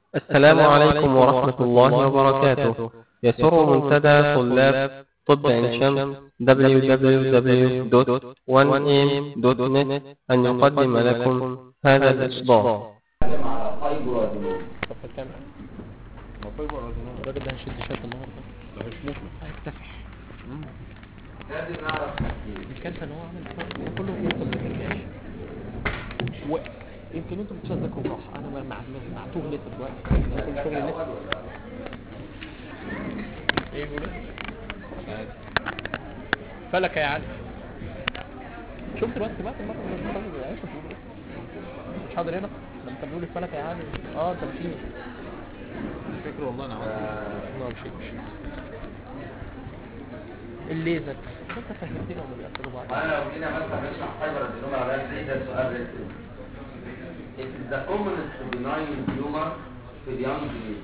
السلام عليكم ورحمة الله وبركاته يسر منتدى طلاب طب عين شمس www.1am.net أن يقدم لكم هذا الإصدار على فايبر ودينوز طب كام الراجل ده هيشد شد النهارده لو هيشوفه هيفتح لازم نعرف حاجتين الكارثه ان هو عامل ده كله يوصل للنقاش ويمكن انتم مش هتذاكروا صح انا ما- مع معتوه لسه دلوقتي أنا كل شغلي لسه ايه بيقول إيه؟ فلك يا علي شفت الوقت سمعت المره اللي فاتت يا عيسى بيقول إيه؟ مش حاضر هنا لما كان بيقول الفلك يا علي اه انت مشيت مش فاكر والله انا عارف لا مشيت مشيت الليزر انت فهمتني ولا بيقفلوا بعض وانا لو جينا مثلا نشرح فايبر ودينوز على ازاي ده سؤال ريتم It is the commonest benign tumor في اليونج ليدي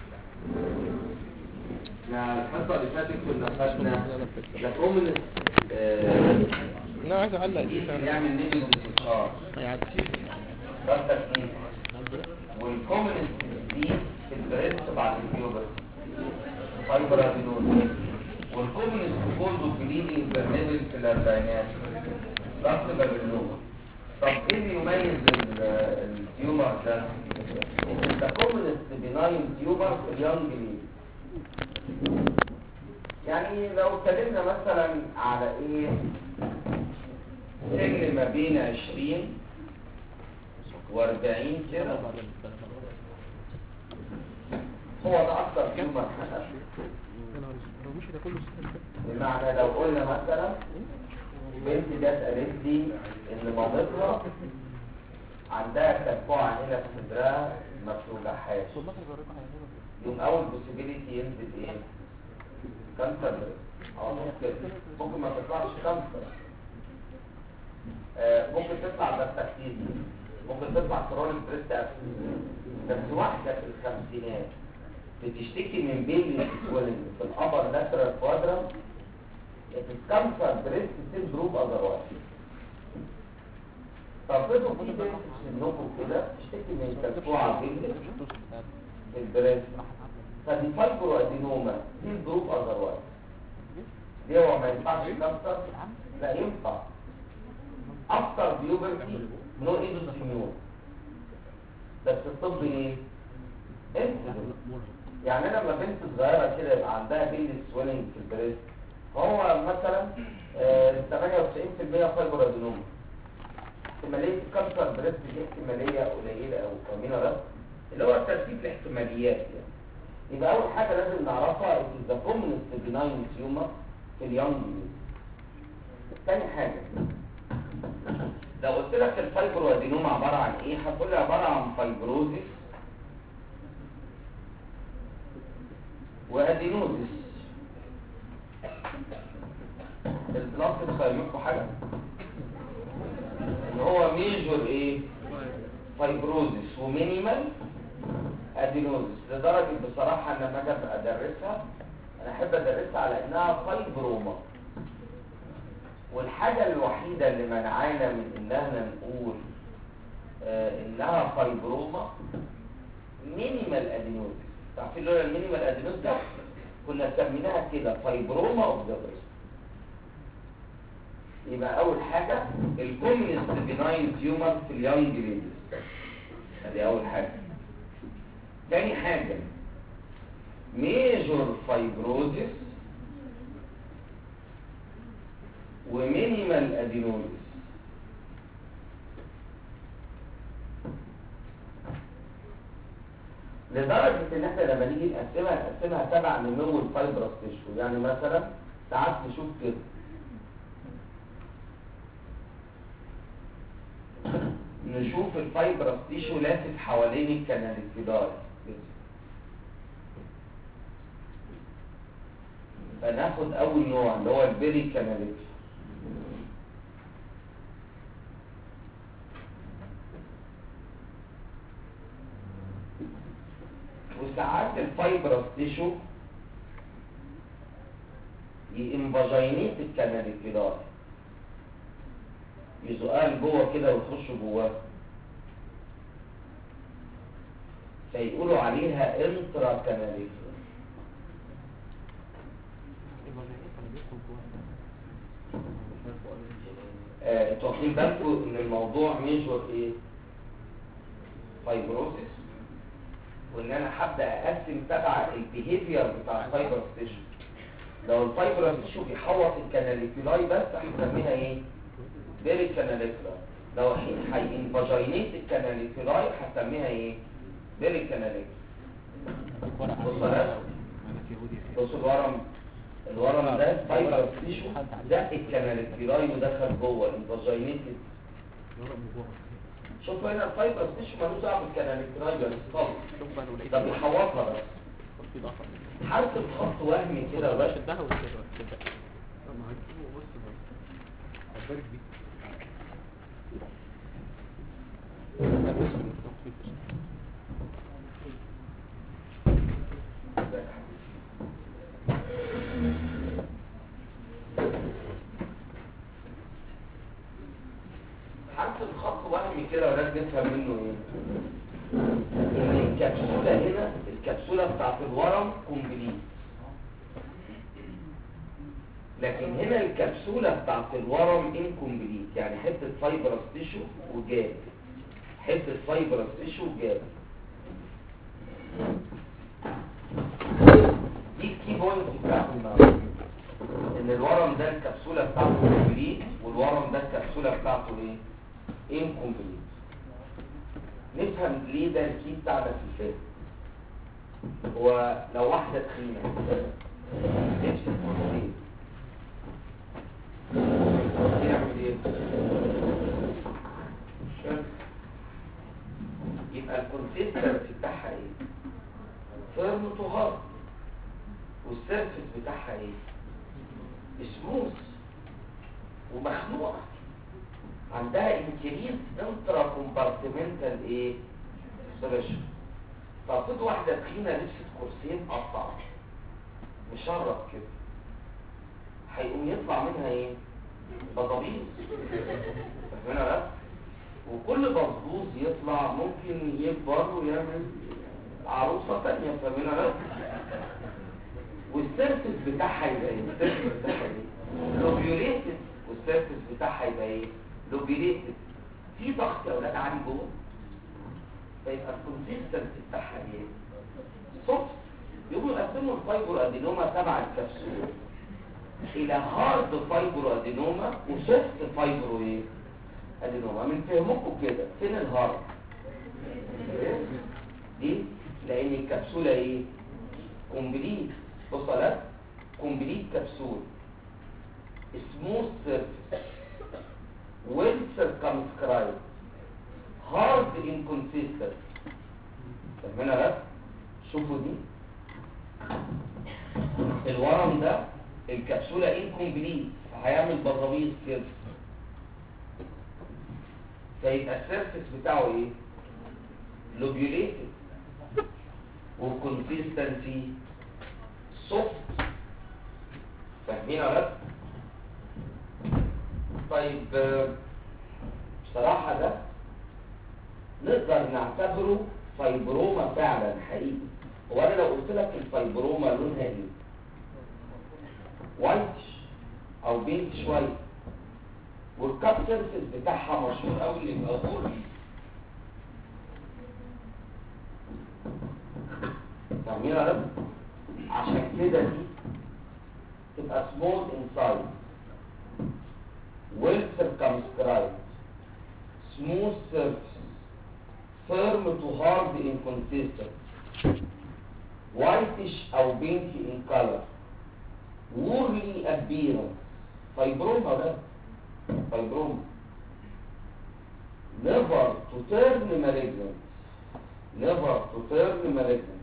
احنا الحصه اللي فاتت كنا خدنا the commonest انا عايز اعلق دي اللي يعمل نيجل استشعار يعني ده التكنيك والكومنست دي في البريست بعد البيوبرتي فايبر ادينوز والكومنست كولد بليدنج برنيبل في الاربعينات ضغط بابلوما طب ايه اللي يميز ال- التيومر ده؟ ان ده كومنست بناين تيومر في اليونج ليد يعني لو اتكلمنا مثلا على ايه سن ما بين 20 و40 كده هو ده اكتر تيومر حدث لو مشي ده كله سنة بمعنى لو قلنا مثلا بنت جت قالت لي ان مامتها عندها كركوعه هنا في صدرها ما بتوجعهاش والله كان بيوريكم هيعملوا يوم اول بوسيبيليتي ينزل ايه كانسر او ممكن ممكن ما تطلعش كانسر آه، ممكن تطلع بستكتيز ممكن تطلع كرونيك بريست ابسيس بس واحده في الخمسينات بتشتكي من بيبي سويلنج في الابر لاترال كوادرانت الكانسر بريست سيل جروب اذروايز طفتوا في بنت في سنكم كده تشتكي من كركوعه بيبي في البريست فدي فايبرو ادينوما دي الجروب اذروايز ليه هو ما ينفعش كانسر لا ينفع اكتر بيوبرتي نو ايدوسيميون بس الطب ايه انسدنت يعني انا لما بنت صغيره كده يبقى عندها بيلي سويلنج في البريست هو مثلا آه، 98% فايبر ادينوما احتماليه كانسر بريست دي احتماليه قليله او كامله بس اللي هو ترتيب الاحتماليات يعني يبقى اول حاجه لازم نعرفها is the commonest benign tumor في اليونج تاني حاجه لو قلت لك الفايبرو ادينوما عباره عن ايه هتقول لي عباره عن فايبروزيس وادينوزيس البلاستيك فاهمكم حاجه ان هو ميجور ايه فايبروزيس ومينيمال ادينوزيس لدرجه بصراحه ان لما اجي ادرسها انا احب ادرسها على انها فايبروما والحاجه الوحيده اللي منعانا من اننا نقول آه انها فايبروما مينيمال ادينوزيس تعرفين لولا المينيمال ادينوزيس ده كنا سميناها كده فايبروما اوف ذا بريست يبقى اول حاجه الكوميونست بيناين تيومر في اليونج ليديز ادي اول حاجه تاني حاجه ميجور فايبروزيس ومينيمال ادينوزيس لدرجة ان احنا لما نيجي نقسمها نقسمها تبع نمو الفايبرس تيشو يعني مثلا ساعات نشوف كده نشوف الفايبرس تيشو لافف حوالين الكناليكيدار فناخد اول نوع اللي هو البيري كاناليك وساعات الفايبرس تيشو ينفاجينيت الكناليكيدار يزقها لجوه كده ويخش جواه فيقولوا عليها انترا كاناليكولار آه، انتوا واخدين بالكم ان الموضوع ميجور ايه فايبروسيس وان انا هبدا اقسم تبع البيهيفير بتاع الفايبر ستيشن لو الفايبر ستيشن بيحوط الكاناليكولاي بس هنسميها ايه فيري كاناليكولاي لو هينفاجينيت الكاناليكولاي هسميها ايه فيري كاناليكولاي بص يا بص الورم الورم ده فايبر تيشو زق الكاناليكولاي ودخل جوه الفاجينيتد شوف هنا الفايبر تيشو ملوش دعوه بالكاناليكولاي بس خالص شوف بقى لو لقيت ده بيحوطها بس في ضغط حركه خط وهمي كده بقى بس شدها وشدها شدها حركه الخط وهمي كده ولازم نفهم منه ايه ان الكبسوله هنا الكبسوله بتاعت الورم كومبليت لكن هنا الكبسوله بتاعت الورم انكومبليت يعني حته فايبرس تيشو وجاب حته فايبرس تيشو وجاب دي الكي بوينت بتاعت النهارده ان الورم ده الكبسوله بتاعته كومبليت والورم ده الكبسوله بتاعته ايه انكومبليت نفهم ليه ده الكي بتاعنا في الفيلم هو لو واحده تخينه نفس الكورسين يعمل ايه شايف؟ يبقى الكونسيستنسي بتاعها ايه فيرم تو هارد والسيرفس بتاعها ايه سموث ومخنوقه عندها انكريز انترا كومبارتمنتال ايه بريشر فافرض واحده تخينه لبست كرسيين قطع مشرب كده هيقوم يطلع منها ايه بضابيط فاهمين بس وكل بصبوص يطلع ممكن يكبر ويعمل عروسه تانية فاهمين بس والسيرفس بتاعها يبقى ايه السيرفس بتاعها ايه لوبيوليتد والسيرفس بتاعها يبقى ايه لوبيوليتد في ضغط يا اولاد عالي جوه فيبقى الكونسيستنسي بتاعها ايه سوفت يقوموا يقسموا الفايبر ادينوما تبع الكبسول الى هارد فايبر ادينوما وسوفت فايبر ايه ادينوما من فهمكم كده فين الهارد إيه؟ دي لان الكبسوله ايه كومبليت بص على كومبليت كبسول سموث سيرفيس ويل سيركمسكرايب هارد انكونسيستنت فاهمين بس شوفوا دي الورم ده الكبسوله انكمبليت فهيعمل بضابيط كده فيبقى السيرفيس بتاعه ايه لوبيوليتد وكونسيستنسي سوفت فاهمين ولا لا؟ طيب آه، بصراحة ده نقدر نعتبره فايبروما فعلا حقيقي هو انا لو قلت لك الفايبروما لونها ايه وايتش او بينك شويه والكاب سيرفيس بتاعها مشهور قوي اللي يبقى غوري فاهمين يا رب عشان كده دي تبقى small in size well circumscribed smooth surface firm to hard inconsistent whitish او pink in color woolly appearance فايبروما ده فايبروما never to turn malignant never to turn malignant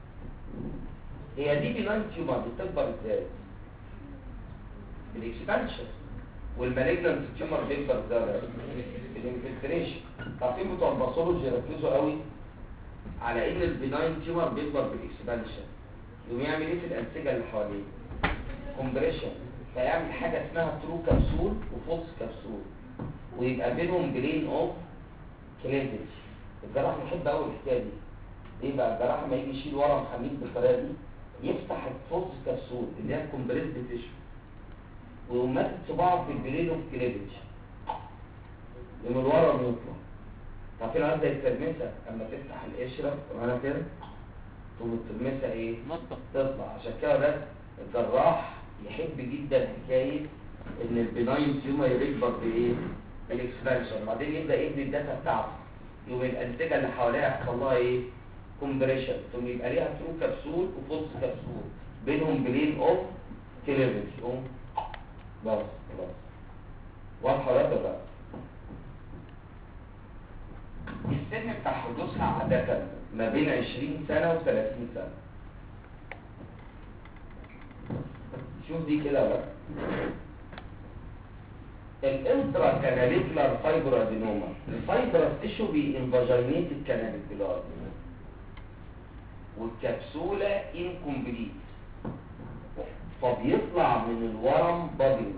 هي دي بنان تيومر بتكبر ازاي بالاكسبانشن والمالجنانت تيومر بيكبر ازاي بالانفلتريشن تعرفين بتوع الباثولوجي يركزوا قوي على ان البناين تيومر بيكبر بالاكسبانشن يقوم يعمل ايه في الانسجه اللي حواليه كومبريشن فيعمل حاجه اسمها ترو كبسول وفولس كبسول ويبقى بينهم جرين اوف كلينتج الجراح يحب قوي الحكايه دي ايه بقى الجراح لما يجي يشيل ورم خميس بالطريقه دي يفتح الفوز كبسول اللي هي الكومبريسد تيشو ويقوم ماسك صباعه في البليد اوف كليفج يقوم الورم يطلع عارفين عامل زي الترمسه اما تفتح القشره وانا كده تقوم الترمسه ايه؟ نطة تطلع عشان كده بس الجراح يحب جدا حكايه ان البناين تيومر يكبر بايه؟ بالاكسبانشن بعدين يبدا يبني الداتا بتاعته يقوم الانسجه اللي حواليها يحصل لها ايه؟ كومبريشن ثم يبقى ليها ترو كبسول وفولس كبسول بينهم بلين اوف كليفج يقوم بس خلاص واضحه ولا بقى السن بتاع حدوثها عادة ما بين 20 سنة و 30 سنة شوف دي كده بقى الانترا كاناليكولار فايبر ادينوما الفايبر تيشو بينفاجينيت الكاناليكولار والكبسولة انكمبليت فبيطلع من الورم بادي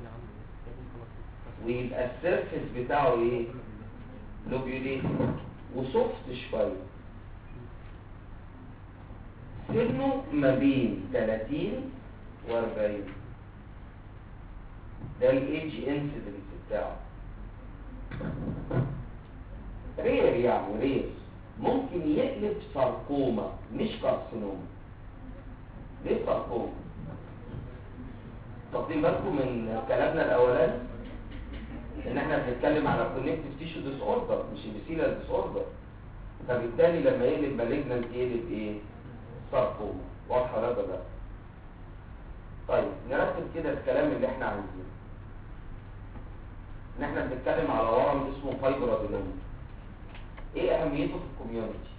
ويبقى السيرفس بتاعه ايه لوبيوليت وسوفت شويه سنه ما بين 30 و 40 ده الايدج انسيدنس بتاعه رير يعني رير ممكن يقلب ساركوما مش كارسينوما ليه ساركوما واخدين بالكم من كلامنا الاولاني ان احنا بنتكلم على كونكتيف تيشو ديس اوردر مش ابيثيليال ديس اوردر فبالتالي لما يقلب مالجنانت يقلب ايه ساركوما واضحه ولا لا طيب نرتب كده الكلام اللي احنا عايزينه ان احنا بنتكلم على ورم اسمه فايبر ادينوما ايه اهميته في الكوميونتي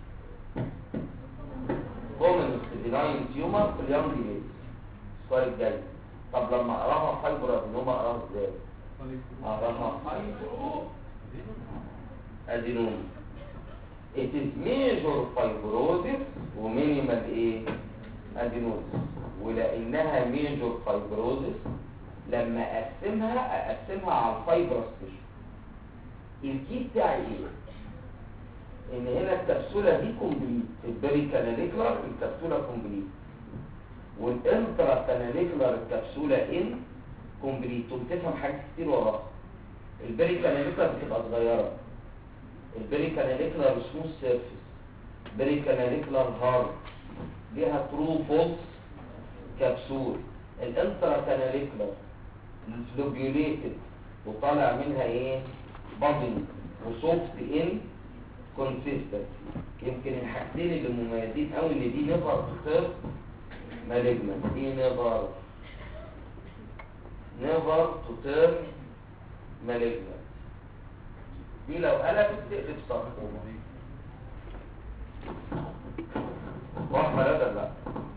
كومن ديناين تيومر في اليوم دي السؤال الجاي طب لما اقراها فايبر ادينوما اقراها ازاي اقراها فايبرو ادينوما it is major fibrosis ومينيمال ايه ادينوزس ولانها major fibrosis لما اقسمها اقسمها على الفايبرس تيشو الكي بتاعي ايه ان هنا الكبسوله دي كومبليت البري كاناليكولار الكبسوله كومبليت والانترا كاناليكولار الكبسوله ان كومبليت وبتفهم حاجات كتير وراها البري كاناليكولار بتبقى صغيره البري كاناليكولار سموث سيرفيس بري كاناليكولار هارد ليها ترو فولس كبسول الانترا كاناليكولار لوبيوليتد وطالع منها ايه بابل وسوفت ان كونسيستنسي يمكن الحاجتين اللي مميزين قوي ان دي نيفر تخير مالجمنت دي نيفر نيفر تطير مالجمنت دي لو قلبت تقلب ساركوما واضحه ولا لا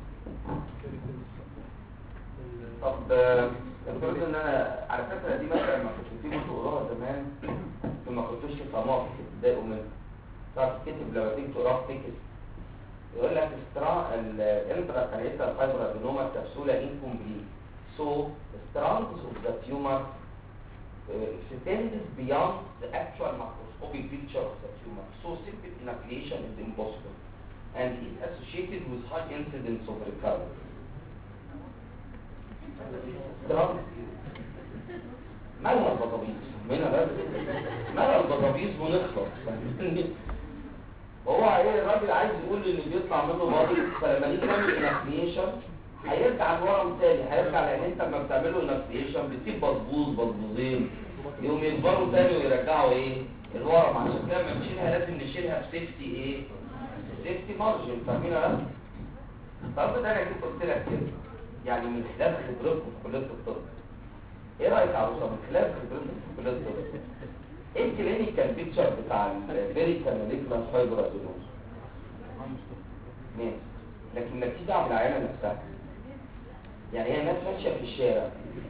طب المفروض ان انا على فكره دي مثلا ما كنتش بتيجوا تقراها زمان ثم كنتوش تفهموها تتضايقوا منها تعرف تكتب لما تيجي تقراها تكتب يقول لك استرا الانترا كانيتا فايبر ادينوما كبسوله انكمبليت so strands of the tumor uh, extends beyond the actual macroscopic picture of the tumor so simple inoculation is impossible and is associated with high incidence of recurrence استرانس مالها البطابيز منها بس مالها البطابيز ونخلص وهو ايه الراجل عايز يقول ان بيطلع منه باطل فلما نيجي نعمل انفليشن هيرجع لورم تاني هيرجع لان انت لما بتعمله انفليشن بتسيب بظبوظ بظبوظين يقوم يكبروا تاني ويرجعوا ايه الورم عشان كده لما نشيلها لازم نشيلها بسيفتي ايه سيفتي مارجن فاهمين ولا طب ده انا كنت قلت لك كده يعني من خلال خبرتكم في كليه الطب ايه رايك يا عروسه من خلال خبرتكم في كليه الطب ايه الكلينيكال بيكتشر بتاع الفيري كاناليكولا فايبر ادينوز ماشي لكن ما تيجي على العيانه نفسها يعني هي ناس ماشيه في الشارع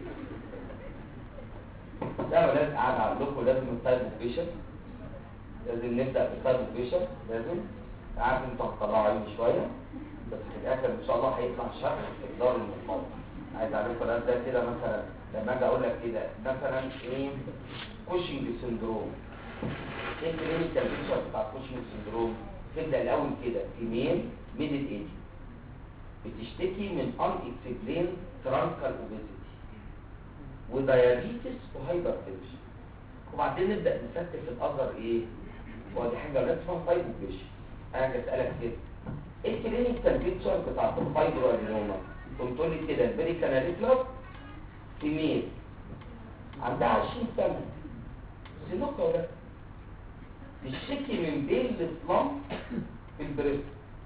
ده ولاد قاعد عندكم لازم التايب اوف بيشن لازم نبدا بالتايب اوف بيشن لازم عارف انتوا هتطلعوا عيني شويه بس في الاخر ان شاء الله هيطلع شرح في الدار المقاومه عايز اعملكم ده ده كده مثلا لما اجي اقول لك كده مثلا ايه كوشنج سندروم ايه الكلينيكال بيكتشر بتاع كوشنج سندروم تبدا الاول كده فيميل ميدل ايج بتشتكي من ان اكسبلين ترانكال اوبيزيتي وديابيتس وهايبر تنشن وبعدين نبدا نستكشف الاثر ايه ودي حاجه لا اسمها فايبروبيشن انا جاي اسالك كده ايه الكلينيكال بيكتشر بتاعت الفايبرو ادينوما كنت تقول لي كده البري كاناليكولار فيميل عندها 20 سنه سنوكه ولا تشتكي من بين الاسلام في البريست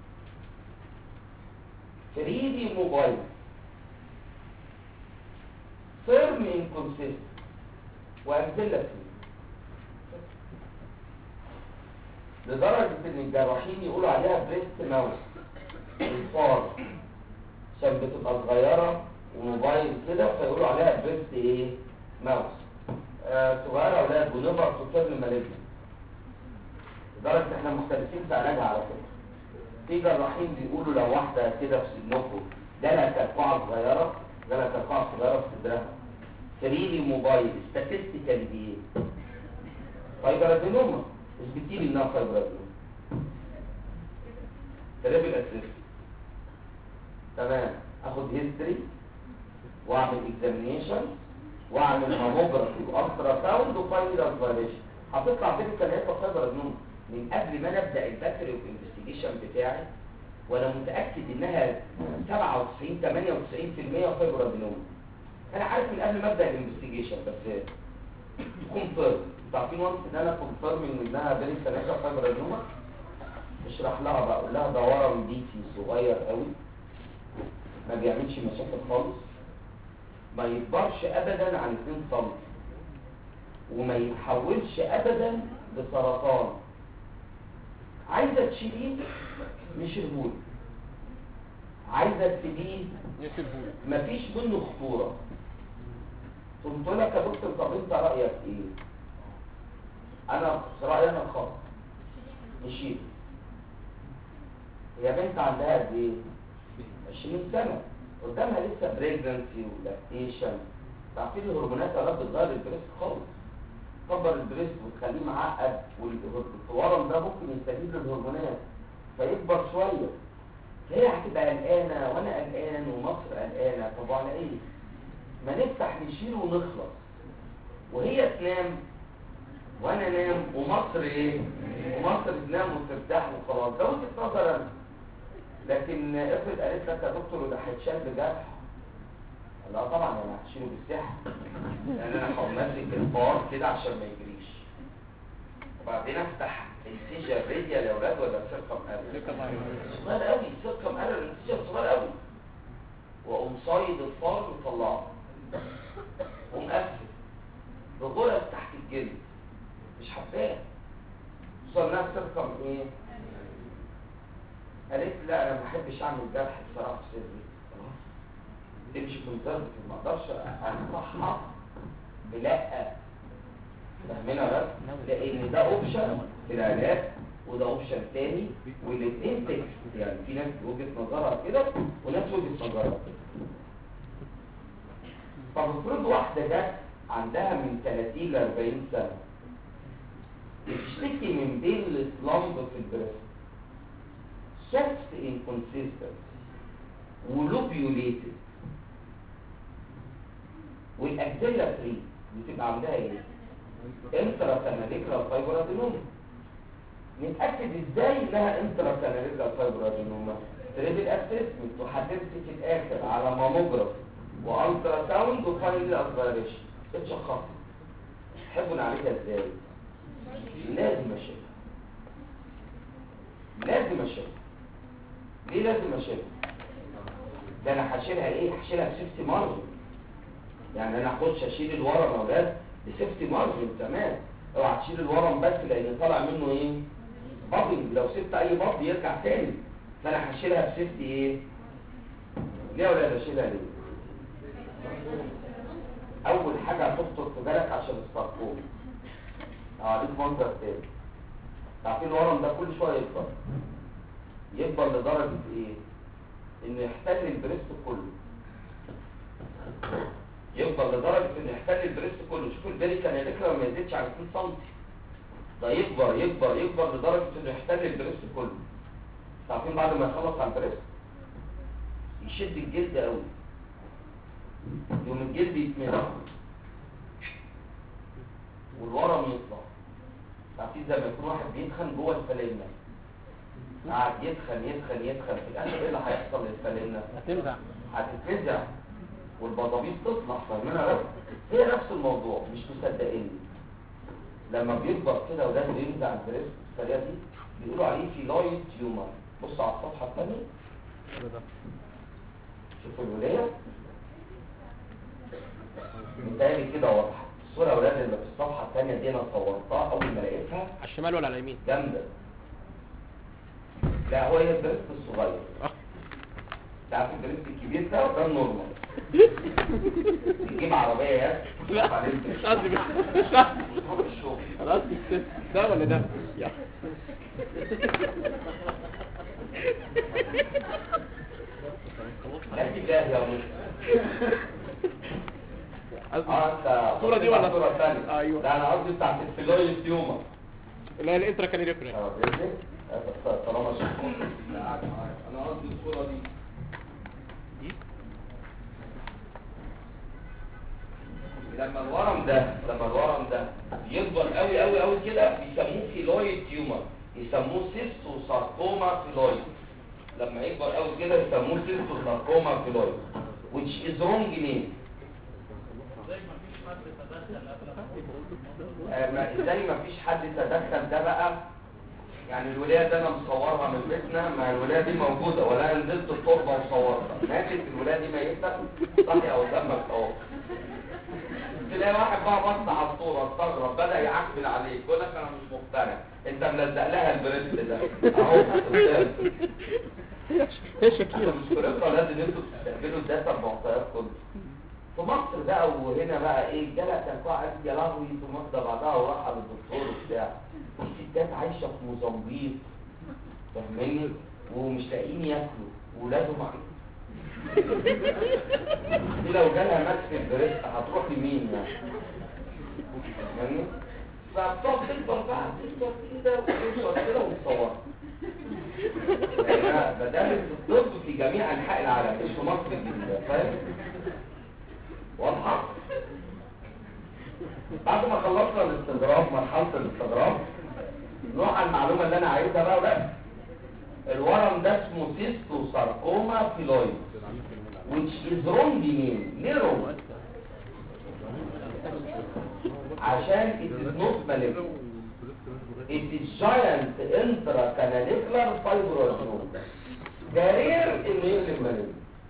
فريدي موبايل فيرم انكونسيست وامثله فيه لدرجة ان الجراحين يقولوا عليها بريست ماوس الفار عشان بتبقى صغيرة وموبايل كده فيقولوا عليها بريست ايه ماوس آه صغيرة ولا جنوبر تطير مالجنا لدرجة احنا مختلفين في علاجها على فكرة في جراحين بيقولوا لو واحدة كده في سنكم جالها كرقعة صغيرة جالها كرقعة صغيرة في صدرها فريلي موبايل ستاتستيكال دي ايه فايبر ادينوما اثبتي لي انها فايبر ادينوما ترابل اسيست تمام اخد هيستوري واعمل اكزامينيشن واعمل ماموجرافي والترا ساوند وفاينل فايليشن هتطلع بين الثلاثه فايبر ادينوما من قبل ما نبدا الباتري اوف انفستيجيشن بتاعي وانا متاكد انها 97 98% فايبر ادينوما انا عارف من قبل ما ابدا الانفستيجيشن بس كونفيرم انتوا عارفين وانس ان انا كونفيرم انها بيري ثلاثه فايبر ادينوما اشرح لها بقى اقول لها ده ورم ديتي صغير قوي ما بيعملش مشاكل خالص ما يكبرش ابدا عن 2 سم وما يتحولش ابدا لسرطان عايزه تشيليه مش الهول عايزه تسيبيه يسيبهولك مفيش منه خطورة قلت لك يا دكتور طب انت رأيك ايه انا رأيي انا الخاص نشيل هي بنت عندها قد ايه 20 سنة قدامها لسه بريجنسي ولاكتيشن تعرفين الهرمونات اولاد بتغير البريست خالص كبر البريست وتخليه معقد والورم ده ممكن يستجيب للهرمونات فيكبر شويه هي هتبقى قلقانة وانا قلقان ومصر قلقانة طب على ايه ما نفتح نشيل ونخلص وهي تنام وانا نام ومصر ايه ومصر تنام وترتاح وخلاص ده وجهة نظر انا لكن افرض قالت لك يا دكتور وده هيتشال بجرح لا طبعا انا هشيله بالسحر لان انا همسك البار كده عشان ما يجريش وبعدين افتح السيجا ريديا يا اولاد ولا سيركم قلب صغير قوي سيركم قلب السيجا صغير قوي واقوم صايد الفار وطلعه ومقفل بغرز تحت الجلد مش حباه خصوصا انها سيركم ايه قالت لا انا ما بحبش اعمل جرح بصراحه في صدري خلاص تمشي كونسرفتيف ما اقدرش انصحها بلا فاهمين يا بس لان ده اوبشن في العلاج وده اوبشن تاني والاثنين تكست يعني في ناس وجهه نظرها كده وناس وجهه نظرها كده طب افرض واحده جت عندها من 30 ل 40 سنه بتشتكي من بين السلامب في البريست شفت انكونسيستنت ولوبيوليتد والاكزيلا فري بتبقى عندها ايه انترا كاناليكرال فايبر ادينوما نتاكد ازاي انها انترا كاناليكرال فايبر ادينوما تريد اسسمنت وهتمسك الاخر على ماموجراف والترا ساوند وفاينل اسبيريشن اتشخص تحبوا نعالجها ازاي لازم اشيلها لازم اشيلها ليه لازم اشيلها ده انا هشيلها ايه هشيلها بسيفتي مارجن يعني انا اخش اشيل الورم يا اولاد بسيفتي مارجن تمام اوعى تشيل الورم بس لان طالع منه ايه بابل لو سبت اي بابل يرجع تاني فانا هشيلها بسيفتي ايه ليه يا اولاد اشيلها ليه اول حاجه هتخطر في بالك عشان الساركوم اوريك منظر تاني تعرفين الورم ده كل شويه يكبر يكبر لدرجه ايه انه يحتل البريست كله يكبر لدرجه انه يحتل البريست كله شوفوا البري كان يذكر ما يزيدش عن 2 سم ده يكبر يكبر يكبر لدرجه انه يحتل البريست كله عارفين بعد ما يخلص على البريست يشد الجلد قوي يوم الجلد يتمنع والورم يطلع عارفين زي ما يكون واحد بيدخن جوه الفلينة قاعد يدخن يدخن يدخن في الاخر ايه اللي هيحصل للفلينة هتنزع هتتفزع والبضابيط تطلع فاهمينها بس هي نفس الموضوع مش مصدقيني لما بيكبر كده وده بينزع البريست السريع دي بيقولوا عليه فيلويد تيومر بص على الصفحه الثانيه شوفوا الولايه متهيألي كده واضحه الصوره يا اولاد اللي في الصفحه الثانيه دي انا صورتها اول ما لقيتها على الشمال ولا على اليمين جامده لا هو هي البريست الصغير اه تعرف البريست الكبير ده ده النورمال تجيب عربيه يا لا وبعدين مش قصدي مش مش قصدي تروح الشغل انا قصدي الست. ده ولا ده يا لا اتجاه يا مصر قصدي اه انت الصورة دي ولا الصوره الثانيه ايوه لا انا قصدي بتاعت الفيلويد تيومر اللي هي الانترا كانيريكولار اه فهمتني؟ آه، طالما شفت لا قاعد معايا انا قصدي الصوره دي دي لما الورم ده لما الورم ده يكبر قوي قوي قوي كده بيسموه فيلويد تيومر يسموه سيستوساركوما فيلويد لما يكبر قوي كده يسموه سيستوساركوما فيلويد which is wrong name آه، ما- ازاي ما فيش حد تدخل ده بقى يعني الولايه ده انا مصورها من بيتنا ما الولايه دي موجوده ولا أنا نزلت التربه وصورتها ماتت الولايه دي ميته صحي او دمك اهو تلاقي واحد بقى بص على الصوره استغرب بدا يعكبل عليك يقول لك انا مش مقتنع انت ملزق لها البريست ده اهو قدام هي شكيرة مشكلتها لازم انتوا تستقبلوا الداتا بمعطيات كله في مصر بقى وهنا بقى ايه الجلة كان قاعد يا لهوي في مصر بعدها وراح للدكتور وبتاع في ستات عايشة في موزمبيق فاهماني ومش لاقيين ياكلوا وولادهم عايزين دي لو جالها مات في البريست هتروح لمين يعني فاهماني فبتقعد تكبر بقى تكبر كده وتكبر كده وتصورها لأنها بدأت في الطب في جميع أنحاء العالم مش في مصر الجديدة فاهم؟ واضحة؟ بعد ما خلصنا الاستغراب مرحلة الاستغراب نروح على المعلومة اللي أنا عايزها بقى ولا الورم ده اسمه سيستوساركوما فيلويد which is wrong name ليه wrong؟ عشان it is not malignant It is giant intracanalicular fibroadenoma ده رير انه يقلب مالين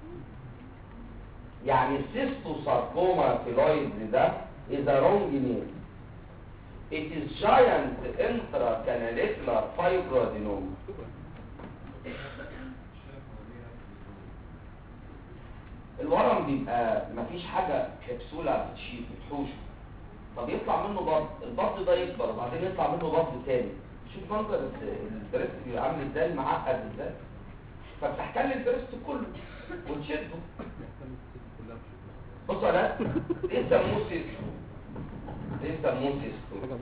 يعني السيستوساركوما فيلويد ده is a wrong name It is giant intracanalicular fibroadenoma الورم بيبقى مفيش حاجة كبسولة بتشيل بتحوشه فبيطلع منه بط البط ده يكبر وبعدين يطلع منه بط تاني شوف منظر البريست بيبقى عامل ازاي معقد ازاي فبتحتل البريست كله وتشده بصوا على ليه سموه سيستو ليه سموه سيستو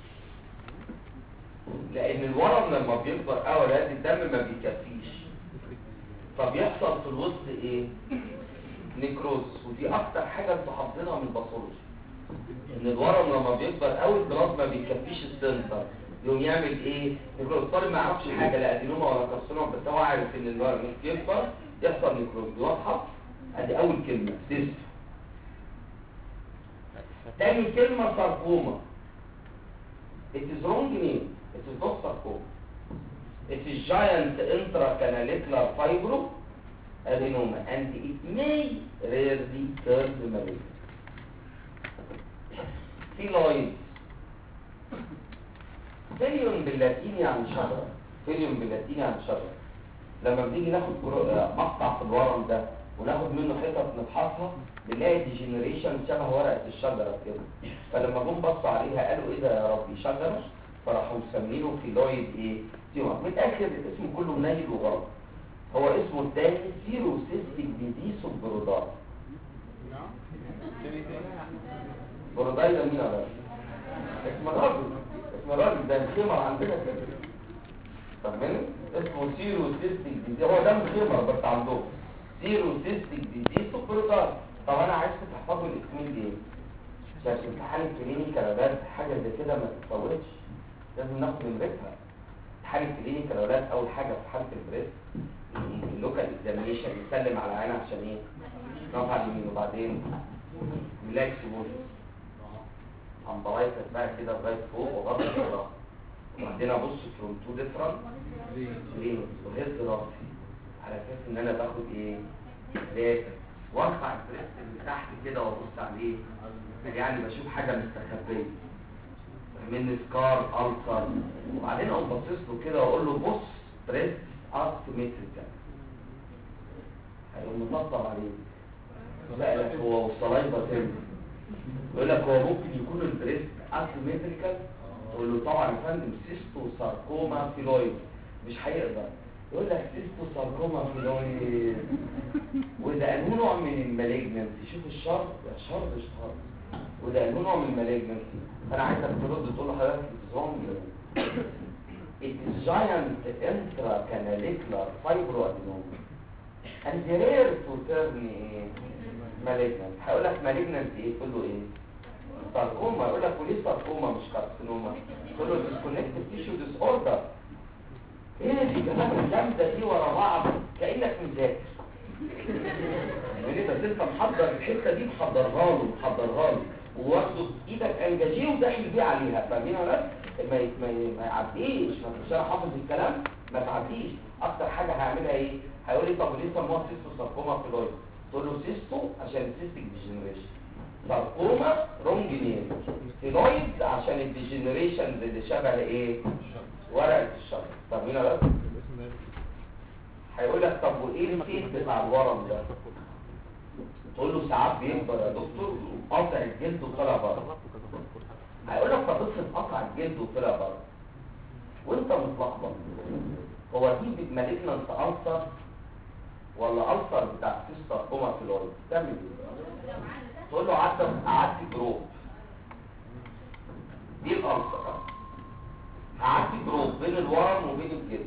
لان الورم لما بيكبر قوي لازم الدم ما بيكفيش فبيحصل في الوسط ايه نيكروز ودي اكتر حاجه انتوا حافظينها من الباثولوجي ان الورم لما بيكبر قوي البلاد ما بيكفيش السنتر يقوم يعمل ايه يقول الطالب ما يعرفش حاجه لا ادينوما ولا كارسينوما بس هو عارف ان الورم بيكبر يحصل نيكروز دي واضحه ادي اول كلمه سيست تاني كلمه ساركوما it is wrong name it is not sarcoma it is giant intracanalicular fibro adenoma and it may rarely turn to malignant فيلويد فيليون باللاتيني يعني شجرة فيليون باللاتيني يعني شجرة لما بنيجي ناخد برو- آه، مقطع في الورم ده وناخد منه حتت نفحصها بنلاقي ديجنريشن شبه ورقة الشجرة كده فلما جم بصوا عليها قالوا ايه ده يا ربي شجرة فراحوا مسمينه فيلويد ايه تيومر من الاخر الاسم كله منيل وغلط هو اسمه التاني سيرو سيستيك ديزيس برودار بروداي ده مين يا باشا؟ اسم الراجل اسم الراجل ده الخمر عندنا كده فاهمين اسمه سيرو سيستيك ديزيز هو ده الخمر بس عندهم سيرو سيستيك ديزيز سوبرودار طب انا عايزكم تحفظوا الاسمين دي عشان في امتحان الكلينيكال اولاد حاجه زي كده ما تتفوتش لازم ناخد نمرتها امتحان الكلينيكال اولاد اول حاجه في حاله البريست اللوكال اكزامينيشن نسلم على عينها عشان ايه نقف على اليمين وبعدين ريلاكس موشن امبلايتك بقى كده لغايه فوق وغطي الراس وبعدين ابص فروم تو ديفرنت ليه وهز راسي على اساس ان انا باخد ايه داتا وارفع البريست اللي تحت كده وابص عليه يعني بشوف حاجه مستخبيه من سكار ألسر وبعدين اقوم باصص له كده واقول له بص بريست اسيمتريكال هيقوم مطبطب عليه لا لك هو والصلايبه تاني يقول لك هو ممكن يكون البريست اسيمتريكال تقول له طبعا يا فندم سيستو ساركوما فيلويد مش هيقدر يقول لك سيستو ساركوما فيلويد وده انه نوع من المالجنسي شوف الشر شر شر وده انه نوع من المالجنسي فانا عايزك ترد تقول له حضرتك اتزوم It is giant intracanalicular fibroadenoma and rare to turn malignant هقول لك malignant ايه تقول له ايه ساركوما يقول لك وليه ساركوما مش كارسينوما تقول له disconnective tissue disorder ايه دي كمان الجامده دي ورا بعض كانك مذاكر يعني بس انت محضر الحته دي محضرها له محضرها له وواخده بايدك انجاجيه وداخل بيه عليها فاهمين ولا لا؟ ما ي- ما ي- ما يعديش ما تبقاش انا حافظ الكلام ما تعديش اكتر حاجه هعملها ايه هيقول لي طب ليه سموها سيستو ساركوما فيلويد تقول له سيستو عشان السيستيك ديجنريشن ساركوما رونج نيم فيلويد عشان الديجنريشن اللي شبه ايه ورقه الشجر فاهمين ولا لا؟ هيقول لك طب وايه الفيت بتاع الورم ده تقول له ساعات بيكبر يا دكتور وقطع الجلد وطلع بره هيقول لك طب افرض قطع الجلد وطلع بره وانت متلخبط هو دي مالجنانت ألسر ولا ألسر بتاع سيستر كوما فيلويد تعمل ايه تقول له عدى قعدت جروب دي الألسر قعدت جروب بين الورم وبين الجلد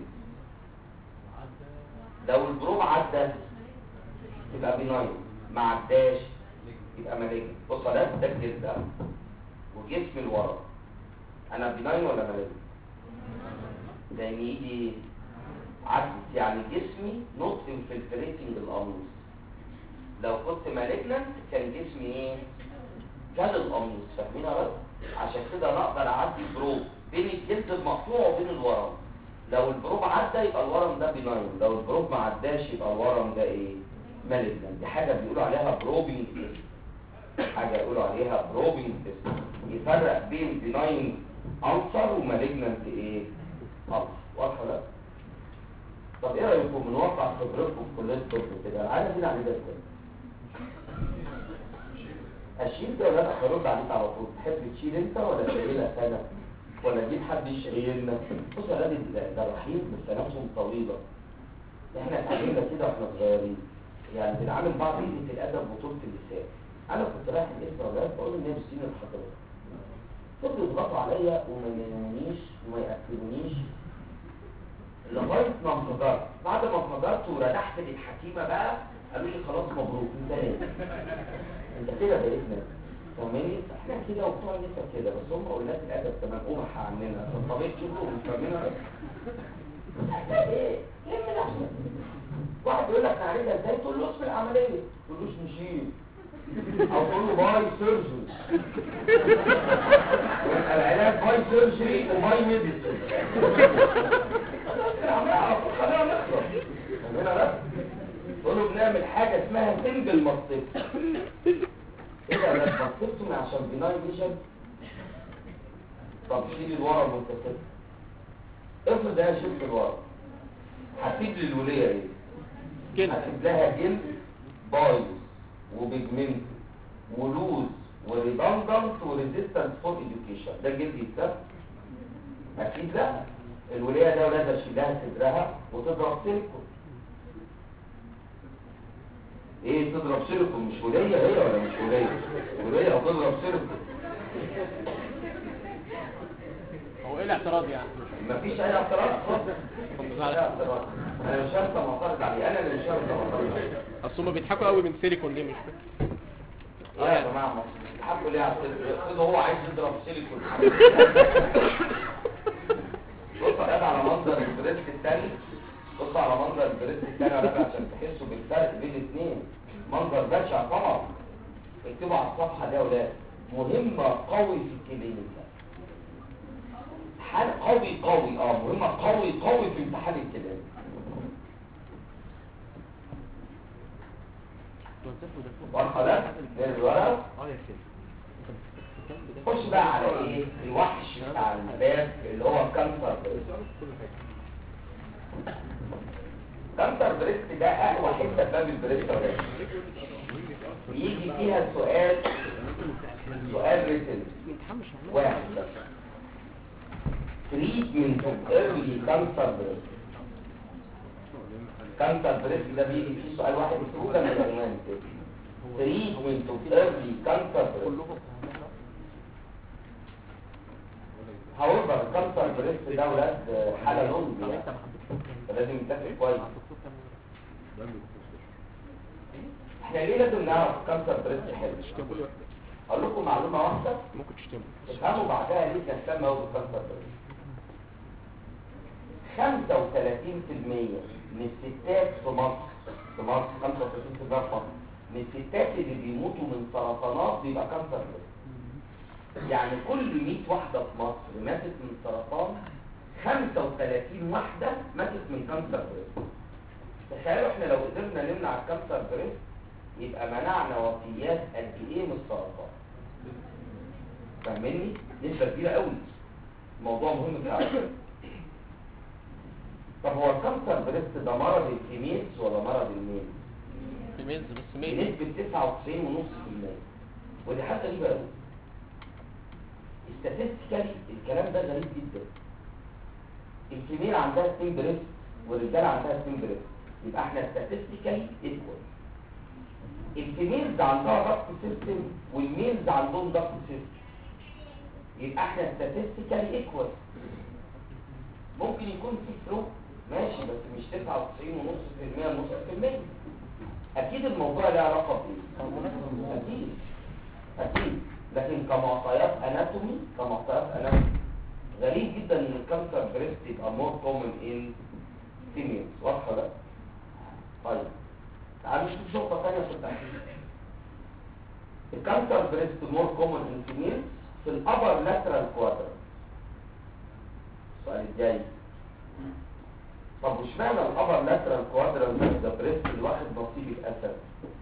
لو الجروب عدى يبقى بناين ما عداش يبقى مالجن بص ده ده الجلد ده وجسم الورم انا بناين ولا مالجن ده يجي عدت يعني جسمي نوت انفلتريتنج القميص لو كنت مالجننت كان جسمي ايه كان القميص فاهمين يا بس عشان كده انا اقدر اعدي بروب بين الجلد المقطوع وبين الورم لو البروب عدى يبقى الورم ده بناين لو البروب ما عداش يبقى الورم ده ايه مالجننت دي حاجه بيقولوا عليها بروبنج تيست حاجه يقولوا عليها بروبنج تيست يفرق بين بناين ألسر ومالجننت ايه ألسر واضحه ولا لا؟ طب ايه رايكم من واقع خبرتكم في كليه الطب كده العاده دي نعملها ازاي اشيل ده ولا لا هرد عليك على طول تحب تشيل انت ولا شايلها انا ولا اجيب حد يشيلنا بص يا غالي ده ده رحيم بسنتهم طويله احنا اتعلمنا كده واحنا صغيرين يعني بنعامل بعض قله الادب وطولة اللسان انا كنت رايح الاسم ولا بقول ان هي بسين الحضاره فضلوا يضغطوا عليا وما ينامونيش وما ياكلونيش لغايه ما انفجرت بعد ما انفجرت وردحت للحكيمه بقى قالوا لي خلاص مبروك انت نايم انت كده بقيت نايم فاهماني احنا كده وبتوع لسه كده بس هم قلات الادب كمان قمح عننا فطبيعي شغلهم مش فاهمينها محتاج ايه؟ لم نفسك واحد يقول لك نعالجها ازاي تقول له اسم العمليه تقول له اسم شيل او تقول له باي سيرجري العلاج باي سيرجري وباي ميديسن خلينا نخلص خلينا بس تقول له بنعمل حاجه اسمها سنجل ماستيك ايه ده ده ماستيكتومي عشان بناي فيجن طب شيل الورم وانت كده افرض انا شلت الورم هتسيب لي الوليه ايه جلد هتسيب لها جلد بايظ وبيجمنت ولوز وريدندنت وريزيستنت فور اديوكيشن ده جلد يتساب اكيد لا الوليه ده ولاد اشيلها صدرها وتضرب سيلكون ايه تضرب سيلكون مش وليه هي ولا مش وليه وليه هتضرب سيلكون هو ايه الاعتراض يعني مفيش اي اعتراض خالص طب مفيش زعل. اي اعتراض انا مش هنسى معترض عليه انا اللي مش هنسى معترض عليه اصل هم بيضحكوا قوي من سيليكون ليه مش فاهم اه يا جماعه مصر الحمد لله على السلك افرض هو عايز يضرب سيليكون بص يا جدع على منظر البريست الثاني بص على منظر البريست الثاني يا جدع عشان تحسوا بالفرق بين الاثنين منظر بشع طبعا اكتبوا على الصفحه دي يا اولاد مهمه قوي في الكلينيكا حال قوي قوي اه مهمه قوي قوي في امتحان الكلام واضحه ده من الورق اه يا سيدي خش بقى على ايه الوحش بتاع الباب اللي هو الكانسر بريست كانسر بريست ده اقوى حته في باب البريست يا ولاد. بيجي فيها سؤال سؤال ريتن واحد بس تريتمنت اوف ايرلي كانسر بريست كانسر بريست ده بيجي فيه سؤال واحد اسمه كده من العنوان كده تريتمنت اوف ايرلي كانسر بريست هاويفر الكانسر بريست ده ولاد حاله لونج يعني فلازم يتاخد كويس احنا ليه لازم نعرف الكانسر بريست حلو اقول لكم معلومه واحده ممكن تشتمه تفهموا بعدها ليه نهتم قوي بالكانسر بريست 35% من الستات في مصر في مصر 35% في مصر من الستات اللي بيموتوا من سرطانات بيبقى كانسر بريست يعني كل 100 واحدة في مصر ماتت من سرطان 35 واحدة ماتت من كانسر بريست تخيلوا احنا لو قدرنا نمنع الكانسر بريست يبقى منعنا وفيات قد ايه من السرطان فاهمني؟ نسبة كبيرة قوي موضوع مهم فعلا طب هو الكانسر بريست ده مرض الفيميلز ولا مرض الميل؟ في ميلز بس ميل بنسبة 99.5% ودي حاجة غريبة قوي statistically الكلام ده غريب جدا الفيميل عندها ستين بريست والرجاله عندها ستين بريست يبقى احنا statistically equal الفيميلز عندها ضغط سيستم والميلز عندهم ضغط سيستم يبقى احنا statistically equal ممكن يكون في فروق ماشي بس مش 99.5% نص في المية اكيد الموضوع له علاقه بايه اكيد اكيد لكن كمعطيات اناتومي كمعطيات اناتومي غريب جدا ان الكانسر بريست يبقى مور كومن ان فيميلز واضحه ده طيب تعالوا نشوف نقطه ثانيه في التحليل الكانسر بريست مور كومن ان فيميلز في الابر لاترال كوادر السؤال الجاي طب وش معنى الابر لاترال كوادر ده بريست اللي واخد نصيب الاسد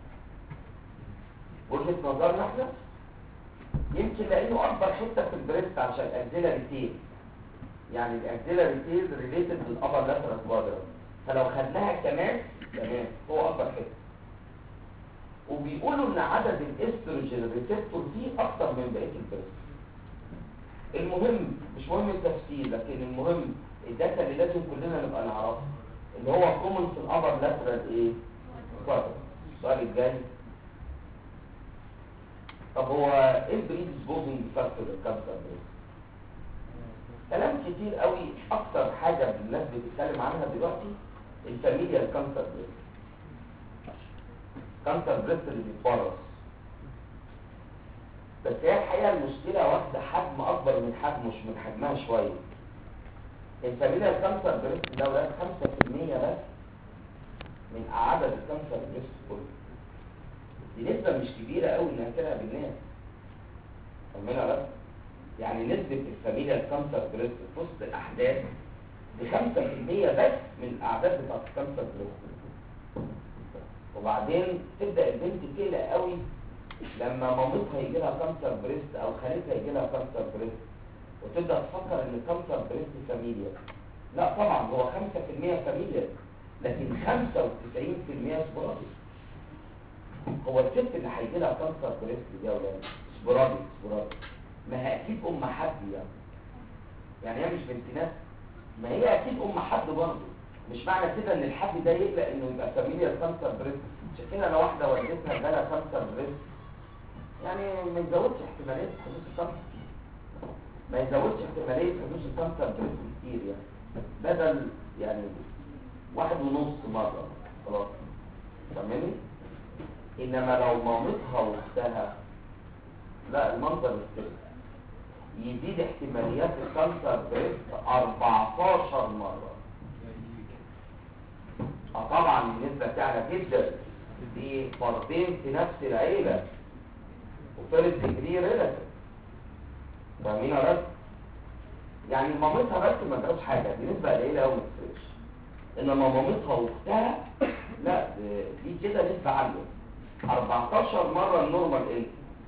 وجهه نظرنا احنا يمكن لانه اكبر حته في البريست عشان الاكزيلا ريتيل يعني الاكزيلا ريتيل ريليتد للابر لاترال كوادر فلو خدناها كمان تمام هو اكبر حته وبيقولوا ان عدد الاستروجين ريسبتور فيه اكتر من بقيه البريست المهم مش مهم التفسير لكن المهم الداتا اللي لازم كلنا نبقى نعرفها اللي هو كومن في الابر لاترال ايه كوادر السؤال الجاي طب هو ايه البريدسبوزنج فاكتور للكانسر بريست كلام كتير قوي اكتر حاجه الناس بتتكلم عنها دلوقتي الفاميليا الكانسر بريست كانسر بريست اللي بيتورث بس هي الحقيقه المشكله واخده حجم اكبر من حجمه مش من حجمها شويه الفاميليا الكانسر بريست ده ولاد 5% بس من عدد الكانسر بريست كله دي نسبة مش كبيرة قوي انها تلعب الناس فاهمينها بس يعني نسبة الفاميليا الكانسر بريست في وسط الأحداث دي 5% بس من الأعداد بتاعت الكانسر بريست وبعدين تبدأ البنت تقلق قوي لما مامتها يجي لها كانسر بريست أو خالتها يجي لها كانسر بريست وتبدأ تفكر إن الكانسر بريست فاميليا لا طبعا هو 5% فاميليا لكن 95% سبوراديك هو الست اللي هيجي لها كانسر بريست دي يا ولاد سبوراديك سبوراديك ما هي اكيد ام حد يعني يعني هي مش بنت ناس ما هي اكيد ام حد برضه مش معنى كده ان الحد ده يقلق انه يبقى فاميليا كانسر بريست عشان كده لو واحده والدتها جالها كانسر بريست يعني ما يزودش احتماليه حدوث الكانسر ما يزودش احتماليه حدوث الكانسر بريست كتير يعني بدل يعني واحد ونص مره خلاص فاهمني انما لو مامتها واختها لا المنظر مش يزيد احتماليات الكانسر بريست 14 مره اه طبعا النسبه تعلى جدا دي فردين في نفس العيله وفرد ديجري ريلاتيف فاهمين يا رب يعني مامتها بس ما جراش حاجه دي نسبه قليله قوي ما تفرقش انما مامتها واختها لا دي كده نسبه عاليه 14 مره النورمال انت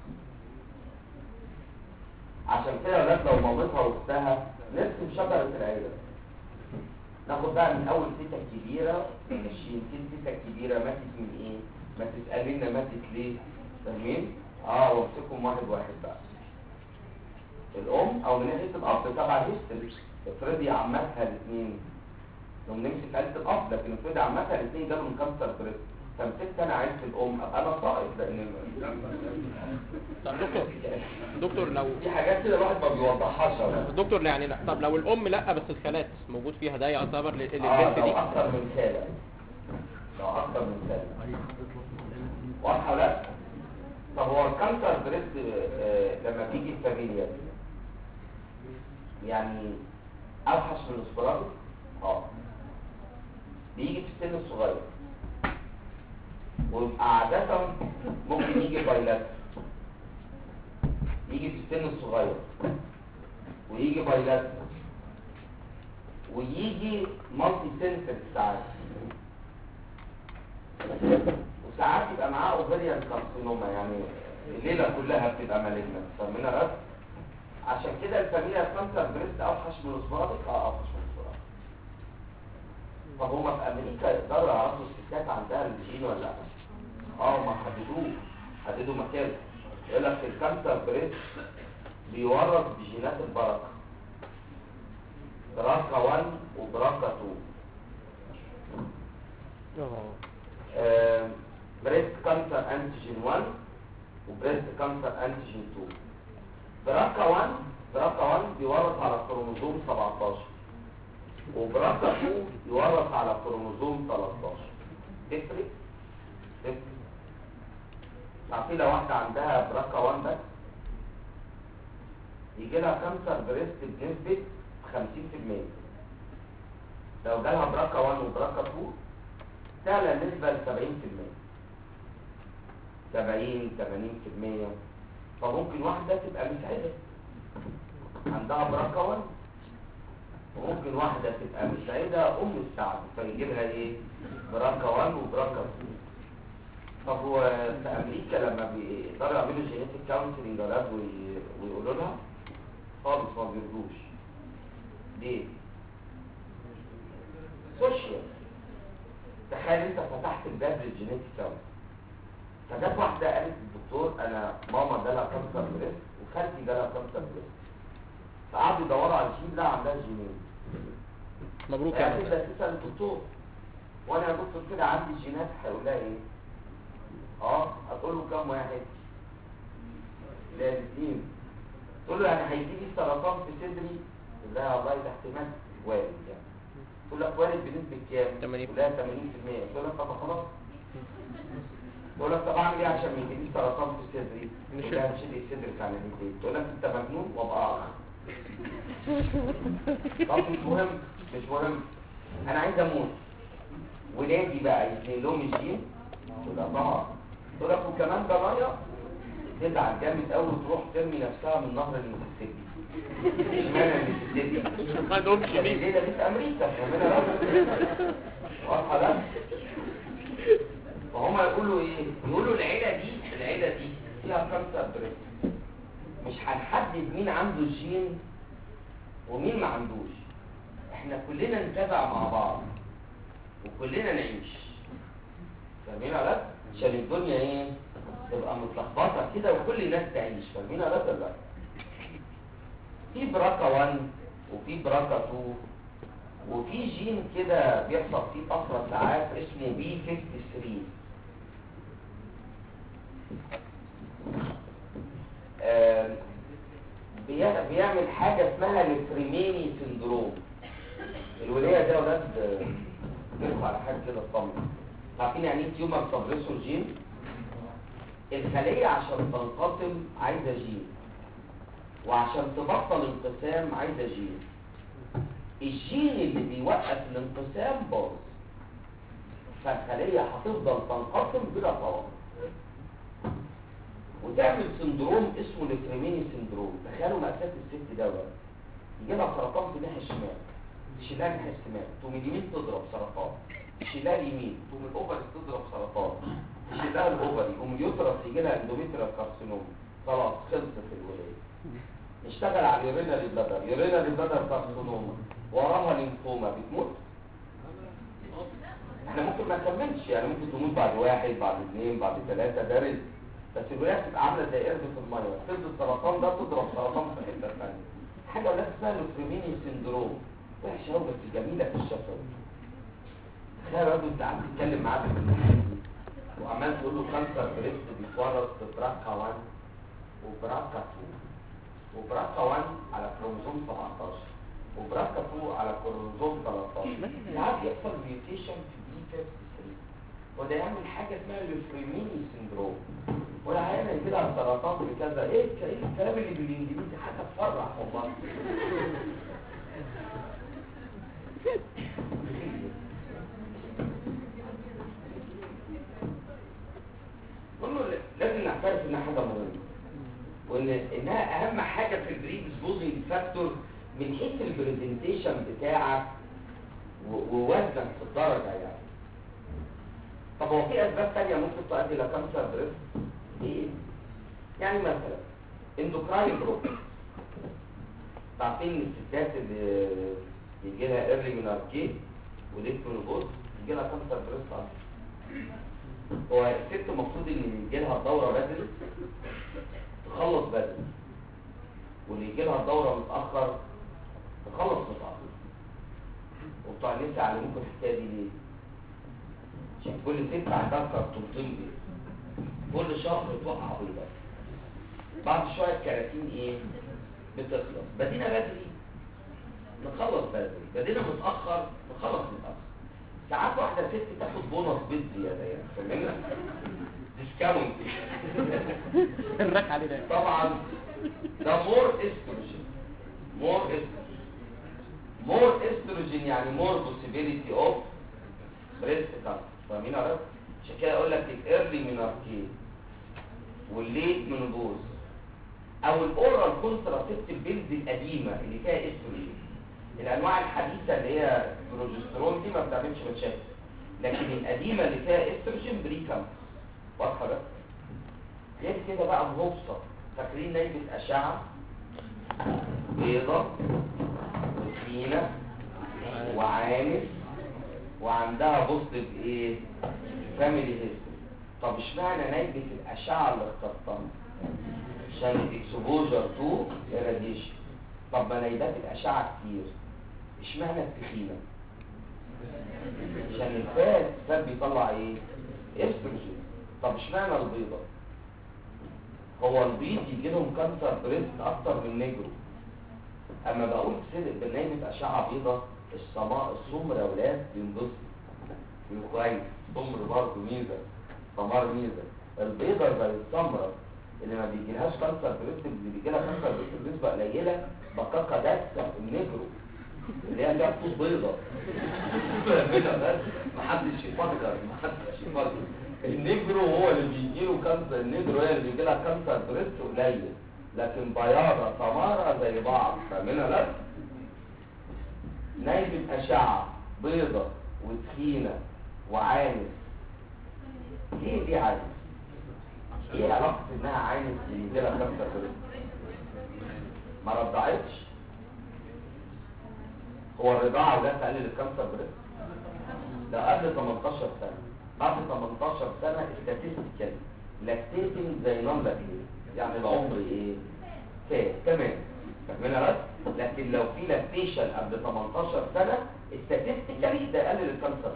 عشان كده يا ولاد لو مامتها واختها نرسم شجره العيله ناخد بقى من اول تيتا كبيره ماشيين تيتا كبيره ماتت من ايه ما تسالينا ماتت ليه فاهمين اه وامسكهم واحد واحد بقى الام او من ناحيه الاب تبع هيستوري افرضي عمتها الاثنين لو نمسك عيله الاب لكن افرضي عمتها الاثنين جالهم كانسر بريست فمسكت انا عيله الام ابقى انا ساقط لان طب دكتور دكتور لو في حاجات كده الواحد ما بيوضحهاش يا ولاد. دكتور يعني لا طب لو الام لا بس الخالات موجود فيها ده يعتبر لل- اه للبنت لو دي اكتر من خاله لو اكتر من خاله واضحه ولا لا؟ طب هو الكانسر بريست آه، لما بيجي الفاميليا يعني اوحش من الاسبراليك اه بيجي في السن الصغير ويبقى عادة ممكن يجي بايلات يجي في السن الصغير ويجي بايلات ويجي مالتي سنتر ساعات وساعات يبقى معاه اوفريان كارسينوما يعني الليله كلها بتبقى مالجنة فاهمين رد عشان كده الفاميليا كانسر بريست اوحش من الاسبراليك اه اوحش من الاسبراليك طب هما في امريكا يقدروا يعرفوا الستات عندها الجين ولا لا اه ما حددوه حددوا مكانه يقول لك الكانسر بريست بيورث بجينات البركه بركه 1 وبركه 2 بريست كانسر انتيجين 1 وبريست كانسر انتيجين 2 بركه 1 بركه 1 بيورث على الكروموزوم 17 وبركه 2 يورث على الكروموزوم 13 تفرق تفرق عارفين لو واحده عندها بركه 1 بس يجي لها كانسر بريست بنسبه 50% لو جالها بركه 1 وبركه 2 تعلى النسبه ل 70% 70 80% فممكن واحده تبقى مسعده عندها بركه 1 وممكن واحده تبقى مسعده ام السعد فيجي لها ايه بركه 1 وبركه 2 طب هو في امريكا لما بيقدروا يعملوا جينيتك كونسلنج اولاد وي- ويقولوا لها خالص ما بيرضوش ليه سوشيال تخيل انت فتحت الباب للجينيتك كونسلنج فجت واحده قالت للدكتور انا ماما جالها كانسر بريست وخالتي جالها كانسر بريست فقعدوا يدوروا على الجين لا عندها جينين مبروك يا يعني مهندس. تبدا تسال الدكتور وانا يا دكتور كده عندي جينات هيقول لها ايه اه هتقول له كام واحد لا الاثنين تقول له يعني هيجي لي سرطان في صدري يقول لها والله ده احتمال وارد يعني تقول لك وارد بنسبه كام 80. تقول لها 80% تقول لك طب خلاص تقول لك طب اعمل ايه عشان ما يجيليش سرطان في صدري مش تقول لها شيل صدرك عن الاثنين تقول لك انت مجنون وابقى اخ طب مش مهم مش مهم انا عايز اموت ولادي بقى يتنقل لهم الجين تقول لها طبعا تقول لك وكمان ضنايا تزعل جامد قوي وتروح ترمي نفسها من نهر المسيسيبي اشمعنى المسيسيبي ما عندهمش عشان ليه الليله دي في امريكا فاهمين واضحه ده فهم يقولوا ايه يقولوا العيله دي العيله دي فيها كانسر بريست مش هنحدد مين عنده الجين ومين ما عندوش احنا كلنا نتابع مع بعض وكلنا نعيش فاهمين يا ولاد عشان الدنيا ايه تبقى متلخبطه كده وكل الناس تعيش فاهمين يا ولاد ولا لا في براكا 1 وفي براكا 2 وفي جين كده بيحصل فيه طفره ساعات اسمه بي 53 آم، بي- بيعمل حاجة عارفين يعني ايه تيومر سبريسور جين الخلية عشان تنقسم عايزة جين وعشان تبطل انقسام عايزة جين الجين اللي بيوقف الانقسام باظ فالخلية هتفضل تنقسم بلا توقف وتعمل سندروم اسمه الكريميني سندروم تخيلوا مأساة الست دوت يجي لها سرطان في الناحية الشمال تشيلها الناحية الشمال تقوم اليمين تضرب سرطان تشيلها اليمين تقوم الاوفري تضرب سرطان تشيلها الاوفري يقوم اليوترس يجي لها اندوميتريال كارسينوم خلاص خلصت الولاية نشتغل على اليورينري بلادر يورينري بلادر كارسينوما وراها لينفوما بتموت احنا ممكن ما نكملش يعني ممكن تموت بعد واحد بعد اثنين بعد ثلاثة ده رزق بس الولاية بتبقى عاملة زي قرد في المية تفضل السرطان ده تضرب سرطان في حتة ثانية حاجة ولا اسمها لوكريميني سندروم وحشة قوي بس جميلة في الشفا تخيل راجل انت قاعد تتكلم معاه في الانجليزي وعمال تقول له كانسر بريست بيتورط في براكا 1 وبراكا 2 وبراكا 1 على كروموسوم 17 وبراكا 2 على كروموسوم 13 ساعات يحصل ميوتيشن في دي 53 وده يعمل حاجة اسمها لوفريميني سندروم ولا هيعمل كده على السرطان بكذا ايه الك- إيه الكلام اللي بالانجليزي حاجة تفرح والله كله لازم نعترف انها حاجة مهمة وان انها اهم حاجة في البريدسبوزنج فاكتور من حيث البرزنتيشن بتاعك و- ووزنك في الدرجة يعني طب هو في اسباب تانية ممكن تؤدي الى كانسر بريست ايه يعني مثلا اندوكراين بروك عارفين ان الستات اللي يجي لها ايرلي من اركي وليت من البوز يجي لها كانسر بريست أصلاً. هو الست المفروض ان يجي لها الدوره بدري تخلص بدري واللي يجي لها الدوره متاخر تخلص متاخر وبتوع النساء علموكم الحكايه دي ليه؟ عشان كل ست عندها كرتونتين بيض كل شهر توقع بيضة بعد شوية الكراتين ايه بتخلص بدينا بدري نخلص بدري بدينا متأخر نخلص متأخر ساعات واحدة ست تاخد بونص بيض زيادة يعني فاهمين ديسكاونت الرك عليه ده طبعا ده مور استروجين مور استروجين مور استروجين يعني مور possibility اوف بريست كانسر فاهمين يا رب عشان كده اقول لك الايرلي مناركين والليت منوبوز او الاورال كونتراسيبتيف بيلز القديمه اللي فيها استروجين الانواع الحديثه اللي هي بروجسترون دي ما بتعملش مشاكل لكن القديمه اللي فيها استروجين بري كانسر واضحه بقى غير كده بقى مبسط فاكرين نايبة أشعة بيضة وسمينة وعانس وعندها بوزيتيف ايه فاميلي هيستوري طب اشمعنى نايبة الأشعة اللي اخترتها عشان الاكسبوجر تو راديشن طب ما نايبات الأشعة كتير اشمعنى التخينة عشان الفات الفات بيطلع ايه استروجين طب اشمعنى البيضة هو البيض يجي لهم كانسر بريست اكتر من نجرو اما بقول صدق بنايمة اشعة بيضة السماء السمر يا ولاد بينبسط بيبقوا كويس سمر برضه ميزة سمار ميزة البيضة زي السمرة اللي ما بيجيلهاش كانسر بريست اللي بيجي لها كانسر بريست بنسبة قليلة بكاكا داسة النجرو اللي هي فيها خطوط بيضة بس محدش يفكر محدش يفكر النجرو هو اللي بيجيله كانسر النجرو هي اللي بيجيلها كانسر بريست قليل لكن بياضة سمارة زي بعض فاهمينها لا نايبة أشعة بيضة وتخينة وعانس ليه دي عانس؟ ايه علاقة انها عانس اللي يجيلها كانسر بريست؟ ما رضعتش هو الرضاعة وده تقلل الكانسر بريست؟ ده قبل 18 سنة بعد 18 سنة statistical lactating زي نون lactating يعني العمر ايه؟ فات تمام فاهمينها بس؟ لكن لو في لاكتيشن قبل 18 سنة statistically ده يقلل الكانسر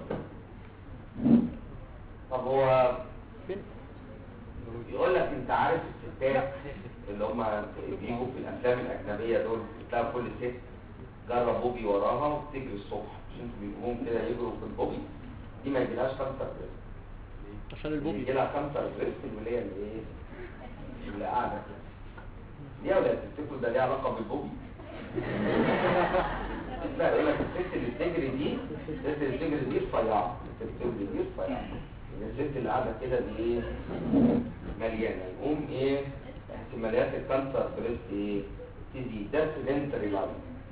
طب هو فين يقول لك انت عارف الستات اللي هم بيجوا في الافلام الاجنبيه دول تلاقي كل ست جرب بوبي وراها وتجري الصبح مش انتوا بيجيبوهم كده يجروا في البوبي دي ما يجيلهاش كانسر بريست عشان اللي البوبي يجي لها كانسر بريست الوليه اللي ايه اللي قاعده كده دي يا ولاد تفتكروا ده ليه علاقه بالبوبي لا يقول لك الست اللي بتجري دي الست اللي بتجري دي رفيعه الست اللي بتجري دي رفيعه الست اللي قاعده كده دي ايه مليانه يقوم ايه احتماليات الكانسر بريست ايه تزيد ده سيدنتري لايف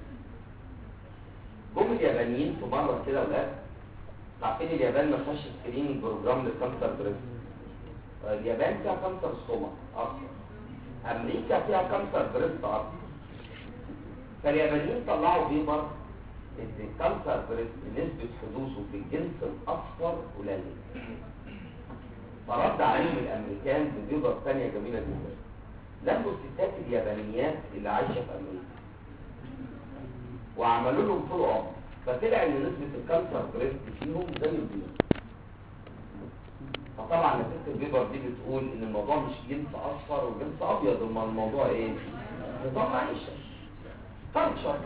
جم اليابانيين في مره كده ولاد عارفين اليابان ما فيهاش سكريننج بروجرام للكانسر بريست اليابان فيها كانسر ستومك اكتر امريكا فيها كانسر بريست اكتر فاليابانيين طلعوا بيبر ان الكانسر بريست نسبة حدوثه في الجنس الاصفر قليل فرد عليهم الامريكان ببيبر ثانية جميلة جدا لموا الستات اليابانيات اللي عايشة في امريكا وعملوا لهم فولو اب فطلع ان نسبة الكانسر بريست فيهم زي البيض فطبعا نتيجة البيبر دي بتقول ان الموضوع مش جنس اصفر وجنس ابيض امال الموضوع ايه نظام معيشة كالتشر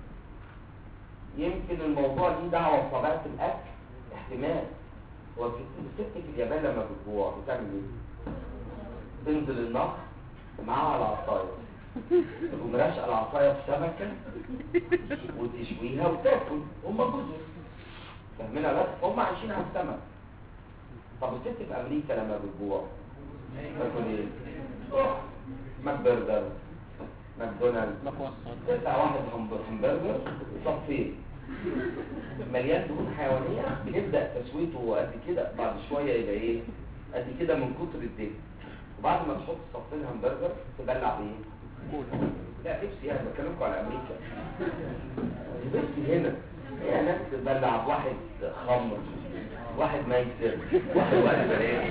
يمكن الموضوع ليه دعوة بطبيعة الاكل احتمال هو الست الست في اليابان لما بتجوع بتعمل ايه تنزل النهر معاها على عصاية تقوم راشقة العصاية بسمكة وتشويها وتاكل هم جزر فاهمينها بس هم عايشين على السمك طب الست في امريكا لما بتجوع تاكل ايه روح ماكبرجر ماكدونالدز تقطع واحد همبر- همبرجر وصفين مليان دهون حيوانيه بنبدا تسويته قد كده بعد شويه يبقى ايه قد كده من كتر الدهن وبعد ما تحط صفين همبرجر تبلع بايه لا نفسي يعني بكلمكم على امريكا نفسي هنا هي ناس تبلع بواحد خمر واحد ميسر واحد واحد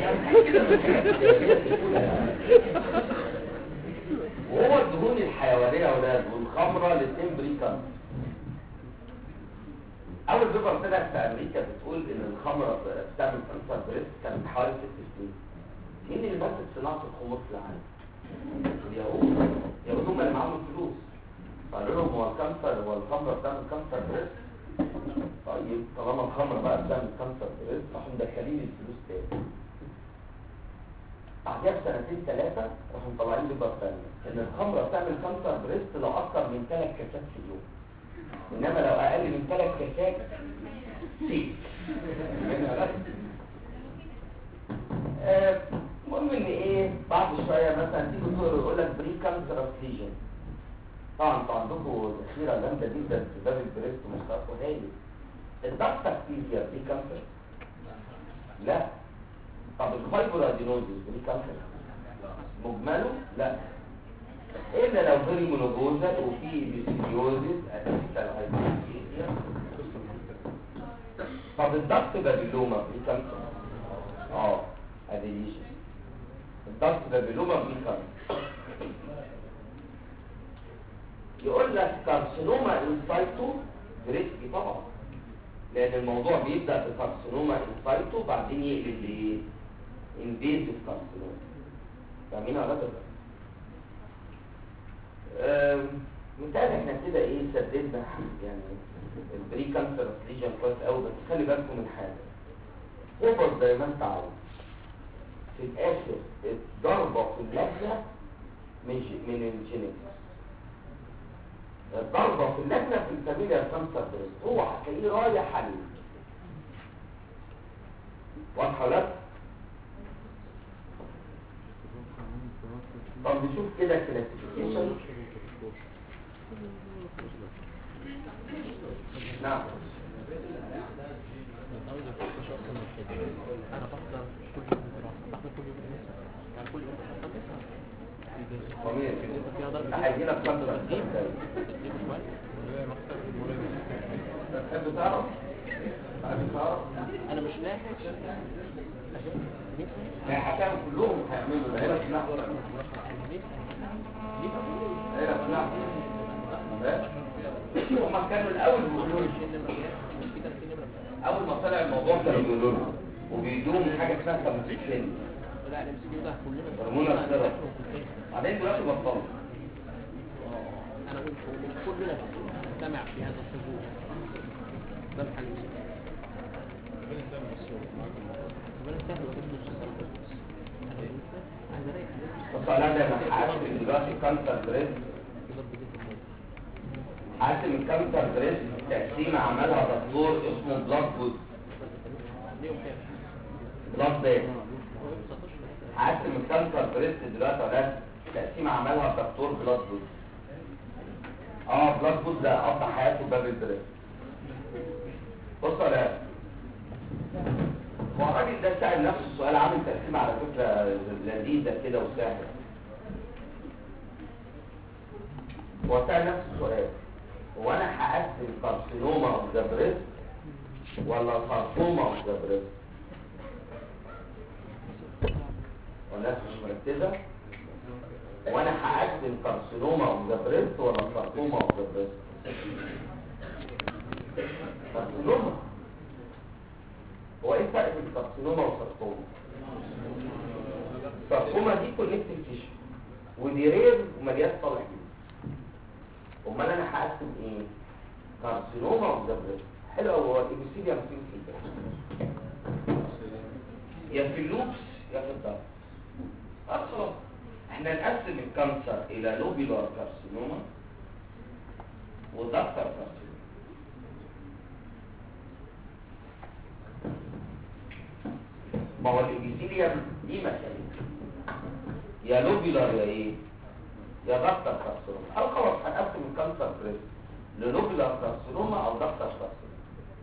وهو الدهون الحيوانية يا اولاد والخمرة الاثنين بريكان اول بيبر طلعت في امريكا بتقول ان الخمرة بتعمل كانسر بريست كانت حوالي ست سنين مين اللي ماسك صناعة الخمور في العالم؟ اليهود اليهود هم اللي معاهم الفلوس فقالوا لهم هو الكانسر هو الخمرة بتعمل كانسر بريست طيب طالما الخمرة بقى بتعمل كانسر بريست راحوا مدخلين الفلوس تاني بعدها بسنتين ثلاثة راحوا مطلعين بيبر تانية ان الخمرة بتعمل كانسر بريست لو اكتر من ثلاث كاسات في اليوم انما لو اقل من ثلاث كاسات سيف آه، المهم ان ايه بعد شويه مثلا تيجي تقول يقول لك بري كانسر ليجن طبعا انتوا عندكم ذخيره جامده جدا في باب البريست مش هايل الضغط بكتيريا بري كانسر لا طب الفايبر ادينوزيس بري كانسر مجمله لا الا لو فيري مونوجوزال وفي بيسيديوزيس اسيتال هايبوكسيا طب الضغط بابيلوما بري كانسر اه ادي ليجن الضغط بابيلوما بري كانسر يقول لك كارسينوما انسايتو ريسكي طبعا لان الموضوع بيبدا بكارسينوما انسايتو بعدين يقلب لايه انفيزيف كارسينوما فاهمين ولا لا أم، مثال احنا كده ايه سددنا يعني البري كانسر ليجن كويس قوي بس خلي بالكم من حاجه اوفر زي ما انت عاوز في الاخر الضربه في اللجنه من ج- من الجينيتكس الضربة في اللجنة في الفاميليا كانسر بريست هو هتلاقيه رايح عليه واضحة لك؟ طب نشوف كده كلاسيفيكيشن نعم انا بحضر كل يوم دراسه بحضر كل يوم دراسه يعني كل يوم دراسه طبيعي فيها ضرب ده هيجيلك كانسر تدريب بريست. تدريب شويه تحب تعرف؟ تحب تعرف؟ انا مش لاحق لا هتعمل كلهم هيعملوا ده هنا في نحو هنا في نحو هم كانوا الاول بيقولوا لي اول ما طلع الموضوع كانوا بيقولوا لنا وبيدوهم حاجه اسمها تمثيل لا الام سي كيو ده كلنا هرمون الثرى بعدين دلوقتي بطلوا انا قلت كلنا نجتمع في هذا الحضور ده الحل ربنا يسهل ويجيب له بص على ده انا هقسم دلوقتي كانسر بريست هقسم الكانسر بريست تقسيمه عملها دكتور اسمه بلاد جود بلاد باد هقسم الكانسر بريست دلوقتي على تقسيمه عملها دكتور بلاد جود اه بلاد جود ده قضى حياته باب البريست بص على هو الراجل ده سأل نفسه السؤال عامل تقسيم على فكرة لذيذة كده وسهلة هو سأل نفسه السؤال هو انا هقسم كارسينوما اوف ذا بريست ولا ساركوما اوف ذا بريست والناس مش مركزة وانا هقسم كارسينوما اوف ذا بريست ولا ساركوما اوف ذا بريست كارسينوما هو ايه الفرق بين الكارسينوما والساركوما الساركوما دي كونكتيف تيشو ودي رير ومليان صالح جدا امال انا هقسم ايه كارسينوما وزبرس حلو قوي هو الايبيثيليوم فين في الجسم يا في اللوبس يا في الضغط اصلا احنا نقسم الكانسر الى لوبيلار كارسينوما ودكتور كارسينوما ما هو الابيثيليوم دي مسائل يا لوبيلار يا ايه يا دكتور كارسينوما او خلاص هنقسم الكانسر بريست للوبيلار كارسينوما او دكتور كارسينوما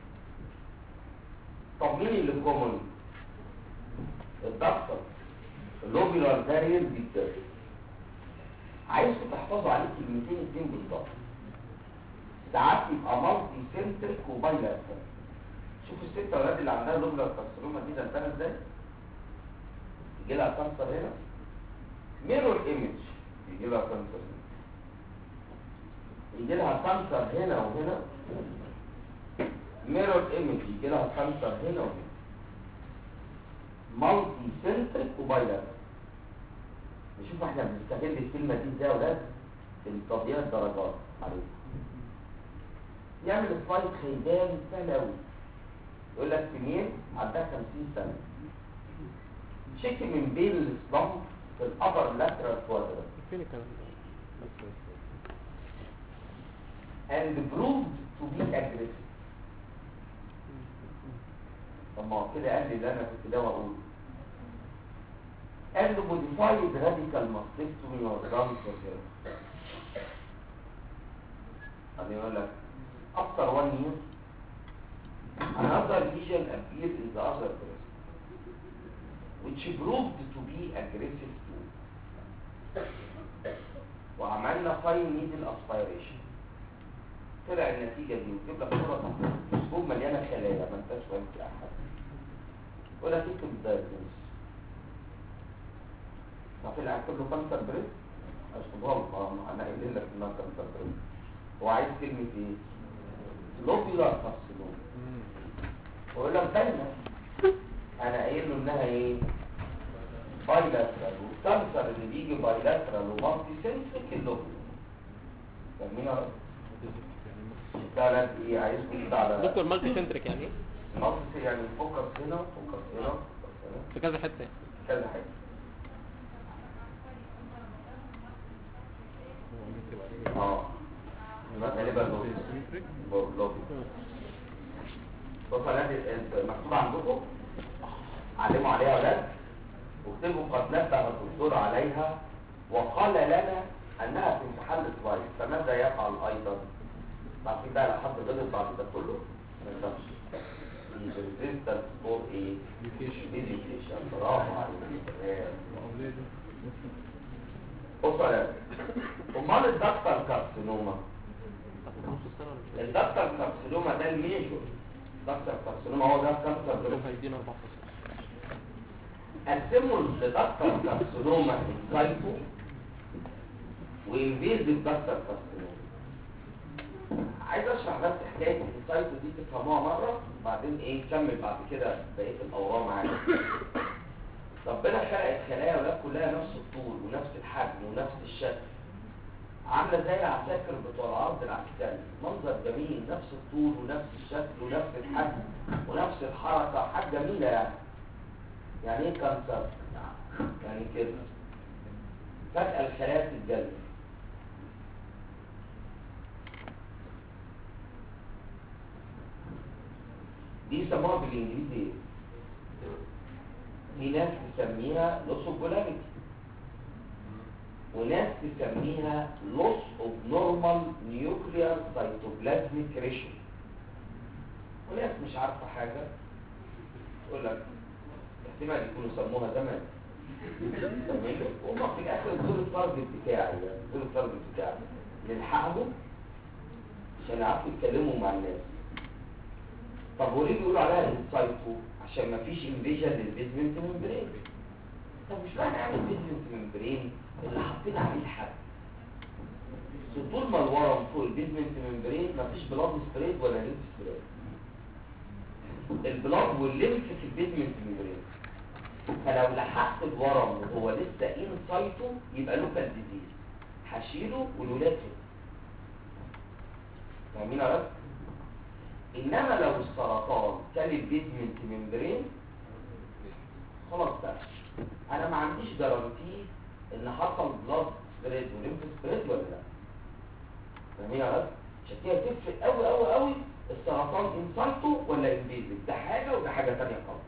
طب مين اللي كومن الدكتور اللوبيلار ده رير جدا عايزكم تحفظوا عليه كلمتين اتنين بالظبط ساعات يبقى مالتي سنتريك وبايلاترال شوفوا الست اولاد اللي عندها لوبلر كارسينوما دي ده ازاي يجي لها كانسر هنا ميرور ايمج يجي لها كانسر هنا يجي لها كانسر هنا وهنا ميرور ايمج يجي لها كانسر هنا وهنا مالتي سنتريك وبايلاترال نشوف احنا بنستغل الكلمه دي ازاي يا اولاد في تضييع الدرجات عليكم يعمل سلايد خيبان سهل قوي يقول لك سنين عندها 50 سنة شكل من بين الاسلام في الابر لاترال كوادرنت فين الكلام ده and proved to be aggressive طب ما هو كده قال لي اللي انا كنت ده واقوله and modified radical mastectomy or done surgery بعدين يقول لك after one year another lesion appeared in the other breast, which proved to be aggressive too. وعملنا fine needle aspiration. طلع النتيجة دي وتجيب لك صورة اسلوب مليانة خلايا ما انتش فاهم في احد. ولا تكتب الدايجنوز. ففي اكتب له كانسر بريست اشطبها له ما انا قايل لك انها كانسر بريست. هو عايز كلمة ايه؟ لوبيلار كارسينوما. ويقول لك دايما انا قايل له انها ايه بايلاترال والكانسر اللي بيجي بايلاترال ومالتي سنسك اللوبيول فاهمين يا رب ثلاث ايه عايزكم كده على دكتور مالتي سنتريك يعني ايه؟ مالتي يعني فوكس هنا فوكس هنا فوكس هنا في كذا حته كذا حاجه اه يبقى غالبا لوبيول لوبيول بص على المكتوب عندكم علموا عليها يا ولاد واكتبوا قد نبه الدكتور عليها وقال لنا انها في امتحان السلايد فماذا يفعل ايضا عارفين بقى لو حد غلط بعد ده كله ما ينفعش ريزيستنس فور ايه ايديوكيشن برافو عليك بص على امال الدكتور كارسينوما الدكتور كارسينوما ده الميجور دكتور كارسينوما هو ده كانسر دول بريست هيدينا اربع قسموا لدكتور كارسينوما انسايتو وانفيزيف دكتور كارسينوما عايز اشرح بس حكايه الانسايتو دي تفهموها مره بعدين ايه نكمل بعد كده بقيه الاورام معانا ربنا خلق الخلايا ولاد كلها نفس الطول ونفس الحجم ونفس الشكل عامله زي العساكر بتوع العرض العسكري منظر جميل نفس الطول ونفس الشكل ونفس الحجم ونفس الحركه حاجه جميله يعني يعني ايه كانسر يعني كده فجأة الخلايا تتجلد دي يسموها بالانجليزي ايه؟ في ناس تسميها loss of polarity وناس تسميها loss of normal nuclear cytoplasmic ratio وناس مش عارفة حاجة تقول لك احتمال يكونوا سموها زمان تمام وهم في الاخر دول التارجت بتاعي يعني دول التارجت بتاعي نلحقهم عشان يعرفوا يتكلموا مع الناس طب هو ليه بيقولوا عليها انسايتو عشان ما فيش انفيجن للبيزمنت ممبرين طب مش معنى نعمل بيزمنت ممبرين اللي حاطين عليه الحد طول ما الورم فوق البيزمنت ممبرين مفيش بلاد سبريد ولا ليمف سبريد البلاد والليمف في البيزمنت ممبرين فلو لحقت الورم وهو لسه انسايتو يبقى لوكال ديزيز هشيله والولاد فاهمين يا رب انما لو السرطان كان البيزمنت ممبرين خلاص بقى انا ما عنديش جارانتي ان حصل بلاد سبريد وليمف سبريد ولا لا فاهمين يا رب عشان كده تفرق قوي قوي قوي السرطان انسايتو ولا انفيزيف ده حاجه وده حاجه ثانيه خالص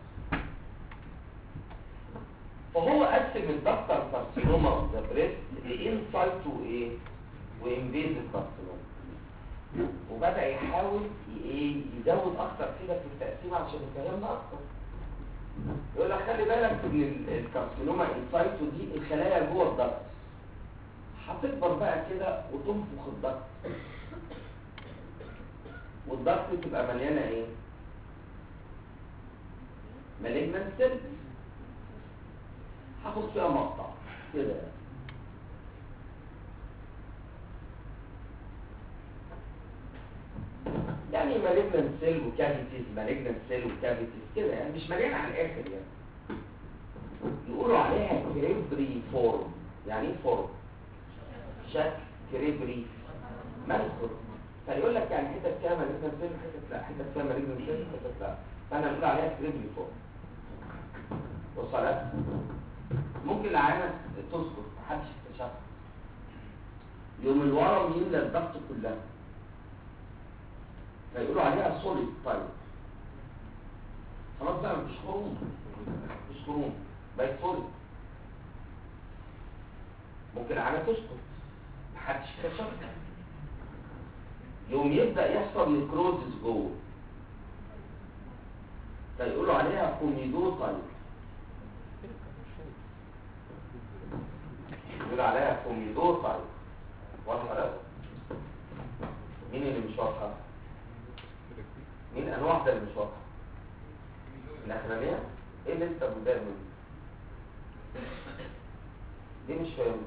فهو قسم الدكتور كارسينوما اوف ذا بريست لانسايتو ايه وانفيزيف كارسينوما وبدأ يحاول ايه يزود اكتر كده في التقسيم عشان يفهمنا اكتر يقول لك خلي بالك ان ال- الكارسينوما انسايتو دي الخلايا جوه الضغط هتكبر بقى كده وتنفخ الضغط والضغط تبقى مليانه ايه مالجنان سيلز هاخد فيها مقطع كده يعني مالجنان سيل وكافيتيز مالجنان سيل وكافيتيز كده يعني مش مليانه على الاخر يعني يقولوا عليها كريبري فورم يعني ايه فورم شكل كريبري منخر فيقول لك يعني حتت فيها مالجنان سيل وحتت لا حتت فيها مالجنان سيل وحتت لا فانا بقول عليها كريبري فورم وصلت ممكن العينه تسكت محدش اكتشفها يوم الورم يملى الضغط كلها فيقولوا عليها سوليد طيب خلاص بقى مش خروم مش خروم بقت سوليد ممكن على تسكت محدش اكتشفها يوم يبدأ يحصل نكروزس جوه فيقولوا عليها كوميدو طيب يقولوا عليها كوميدو طيب واضحة لا مين اللي مش واضحة مين انواع واحدة اللي مش واضحة الاخرانية ايه اللي انت مدار منه دي مش فاهم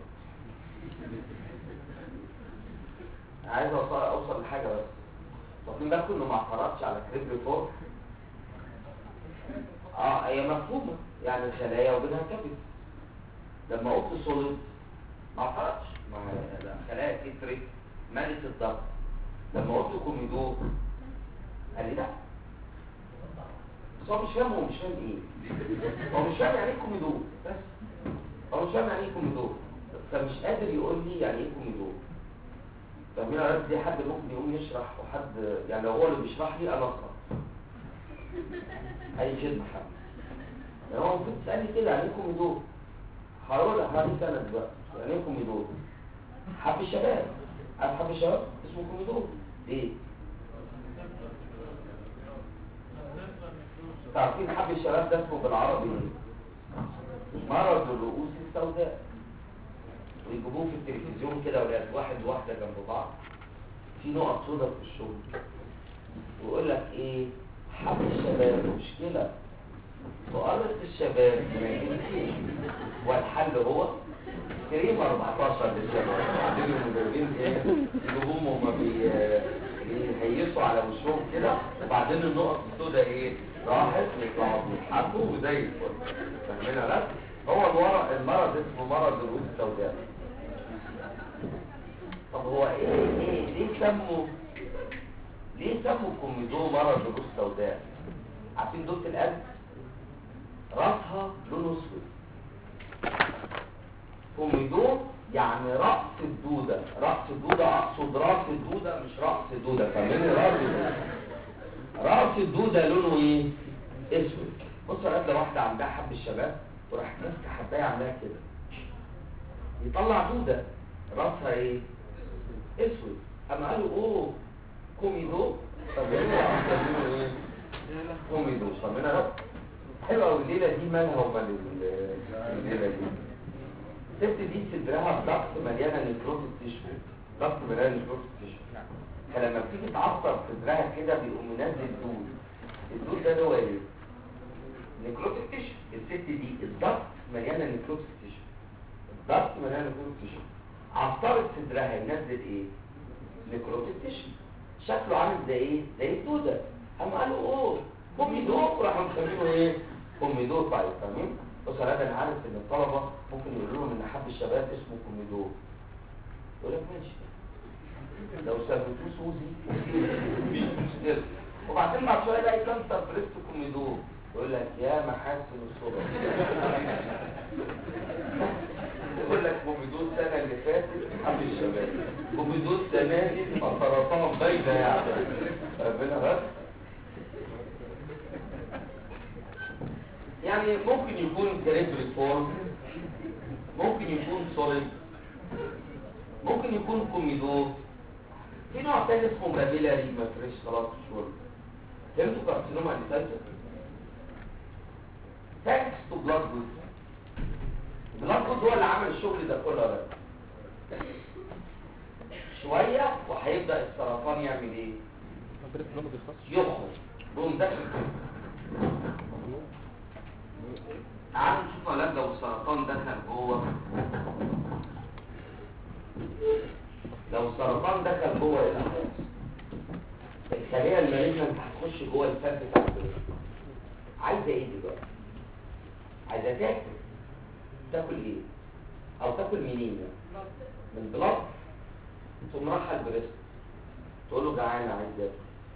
عايز اوصل اوصل لحاجة بس واخدين بالكم انه ما اعترضش على كريب فور اه هي مفهومة يعني الخلايا وبينها كبد لما قلت سوليد ما اعترضش ما هي الخلايا كترت مالت الضغط لما قلت كوميدو قال لي لا بس هو مش فاهم هو مش فاهم ايه هو مش فاهم يعني ايه كوميدو بس هو مش فاهم يعني ايه كوميدو فمش قادر يقول لي يعني ايه كوميدو فاهمين يا دي حد ممكن يقوم يشرح وحد يعني لو هو اللي بيشرح لي انا اسقط اي خدمه حد يعني هو المفروض تسالني كده يعني ايه كوميدو هقول لك هذه سنه دلوقتي يعني ايه كوميدو حب الشباب عارف حب الشباب اسمه كوميدو ليه تعرفين حب الشباب ده اسمه بالعربي ايه مرض الرؤوس السوداء ويجيبوه في التلفزيون كده ولاد واحد وواحده جنب بعض في نقط سوداء في الشغل ويقول لك ايه حب الشباب مشكله وقالت الشباب والحل هو كريم 14 للشباب بعدين المدربين ايه يجيبوهم هما بي بيهيسوا على وشهم كده وبعدين النقط السوداء ايه راحت يطلعوا بيضحكوا وزي الفل فاهمين لا هو الورق المرض اسمه مرض الرؤوس السوداء طب هو ايه ايه ليه سموا ليه سموا كوميدو مرض الرؤوس السوداء عارفين دوت القلب راسها لونه اسود كوميدو يعني رأس الدودة رأس الدودة أقصد رأس الدودة مش رأس الدودة فاهمين رأس الدودة رأس الدودة لونه ايه؟ اسود بص يا لو واحدة عندها حب الشباب وراحت ماسكة حباية عاملاها كده يطلع دودة راسها ايه؟ اسود اما قالوا اوه كوميدو طب هو عاملينه ايه؟ كوميدو فاهمين رأس حلوة والليلة دي مالها ومال ال- الليلة دي الست دي صدرها ضغط مليانه نيكروتيك تيشو ضغط مليانه نيكروتيك تيشو فلما بتيجي تعصر صدرها كده بيقوم منزل دود الدود ده اللي هو ايه نيكروتيك تيشو الست دي الضغط مليانه نيكروتيك تيشو الضغط مليانه نيكروتيك تيشو عصرت صدرها ينزل ايه نيكروتيك تيشو شكله عامل زي ايه زي الدوده قام قالوا اوه كوميدو راحوا مسمينه ايه كوميدو طيب فاهمين بص يا راد انا عارف ان الطلبه ممكن يقولوا لهم ان حب الشباب اسمه كوميدو يقول لك ماشي لو سميتوه سوزي مش مشكله وبعدين بعد شويه يلاقي كانسر بريست كوميدو يقول لك يا محاسن الصدف يقول لك كوميدو السنه اللي فاتت حب الشباب كوميدو السنه دي سرطان باينه يعني ربنا بس يعني ممكن يكون كريبري فورم ممكن يكون سوليد ممكن يكون كوميدو في نوع تاني اسمه بابيلاري ما فريش خلاص شغل فهمتوا كارسينوما انسايتس تانكس تو بلاد جود بلاد جود هو اللي عمل الشغل ده كله ده شويه وهيبدا السرطان يعمل ايه البريد ده ما بيخلصش يخرج بوم داخل كده تعالوا نشوف اولاد لو السرطان دخل جوه لو السرطان دخل جوه ايه اللي هيحصل الخليه المالجنت هتخش جوه الفك بتاع الجسم عايزه ايه دلوقتي عايزه تاكل تاكل ايه او تاكل منين من بلاد ثم راح البريست تقول له جعانه عايز اكل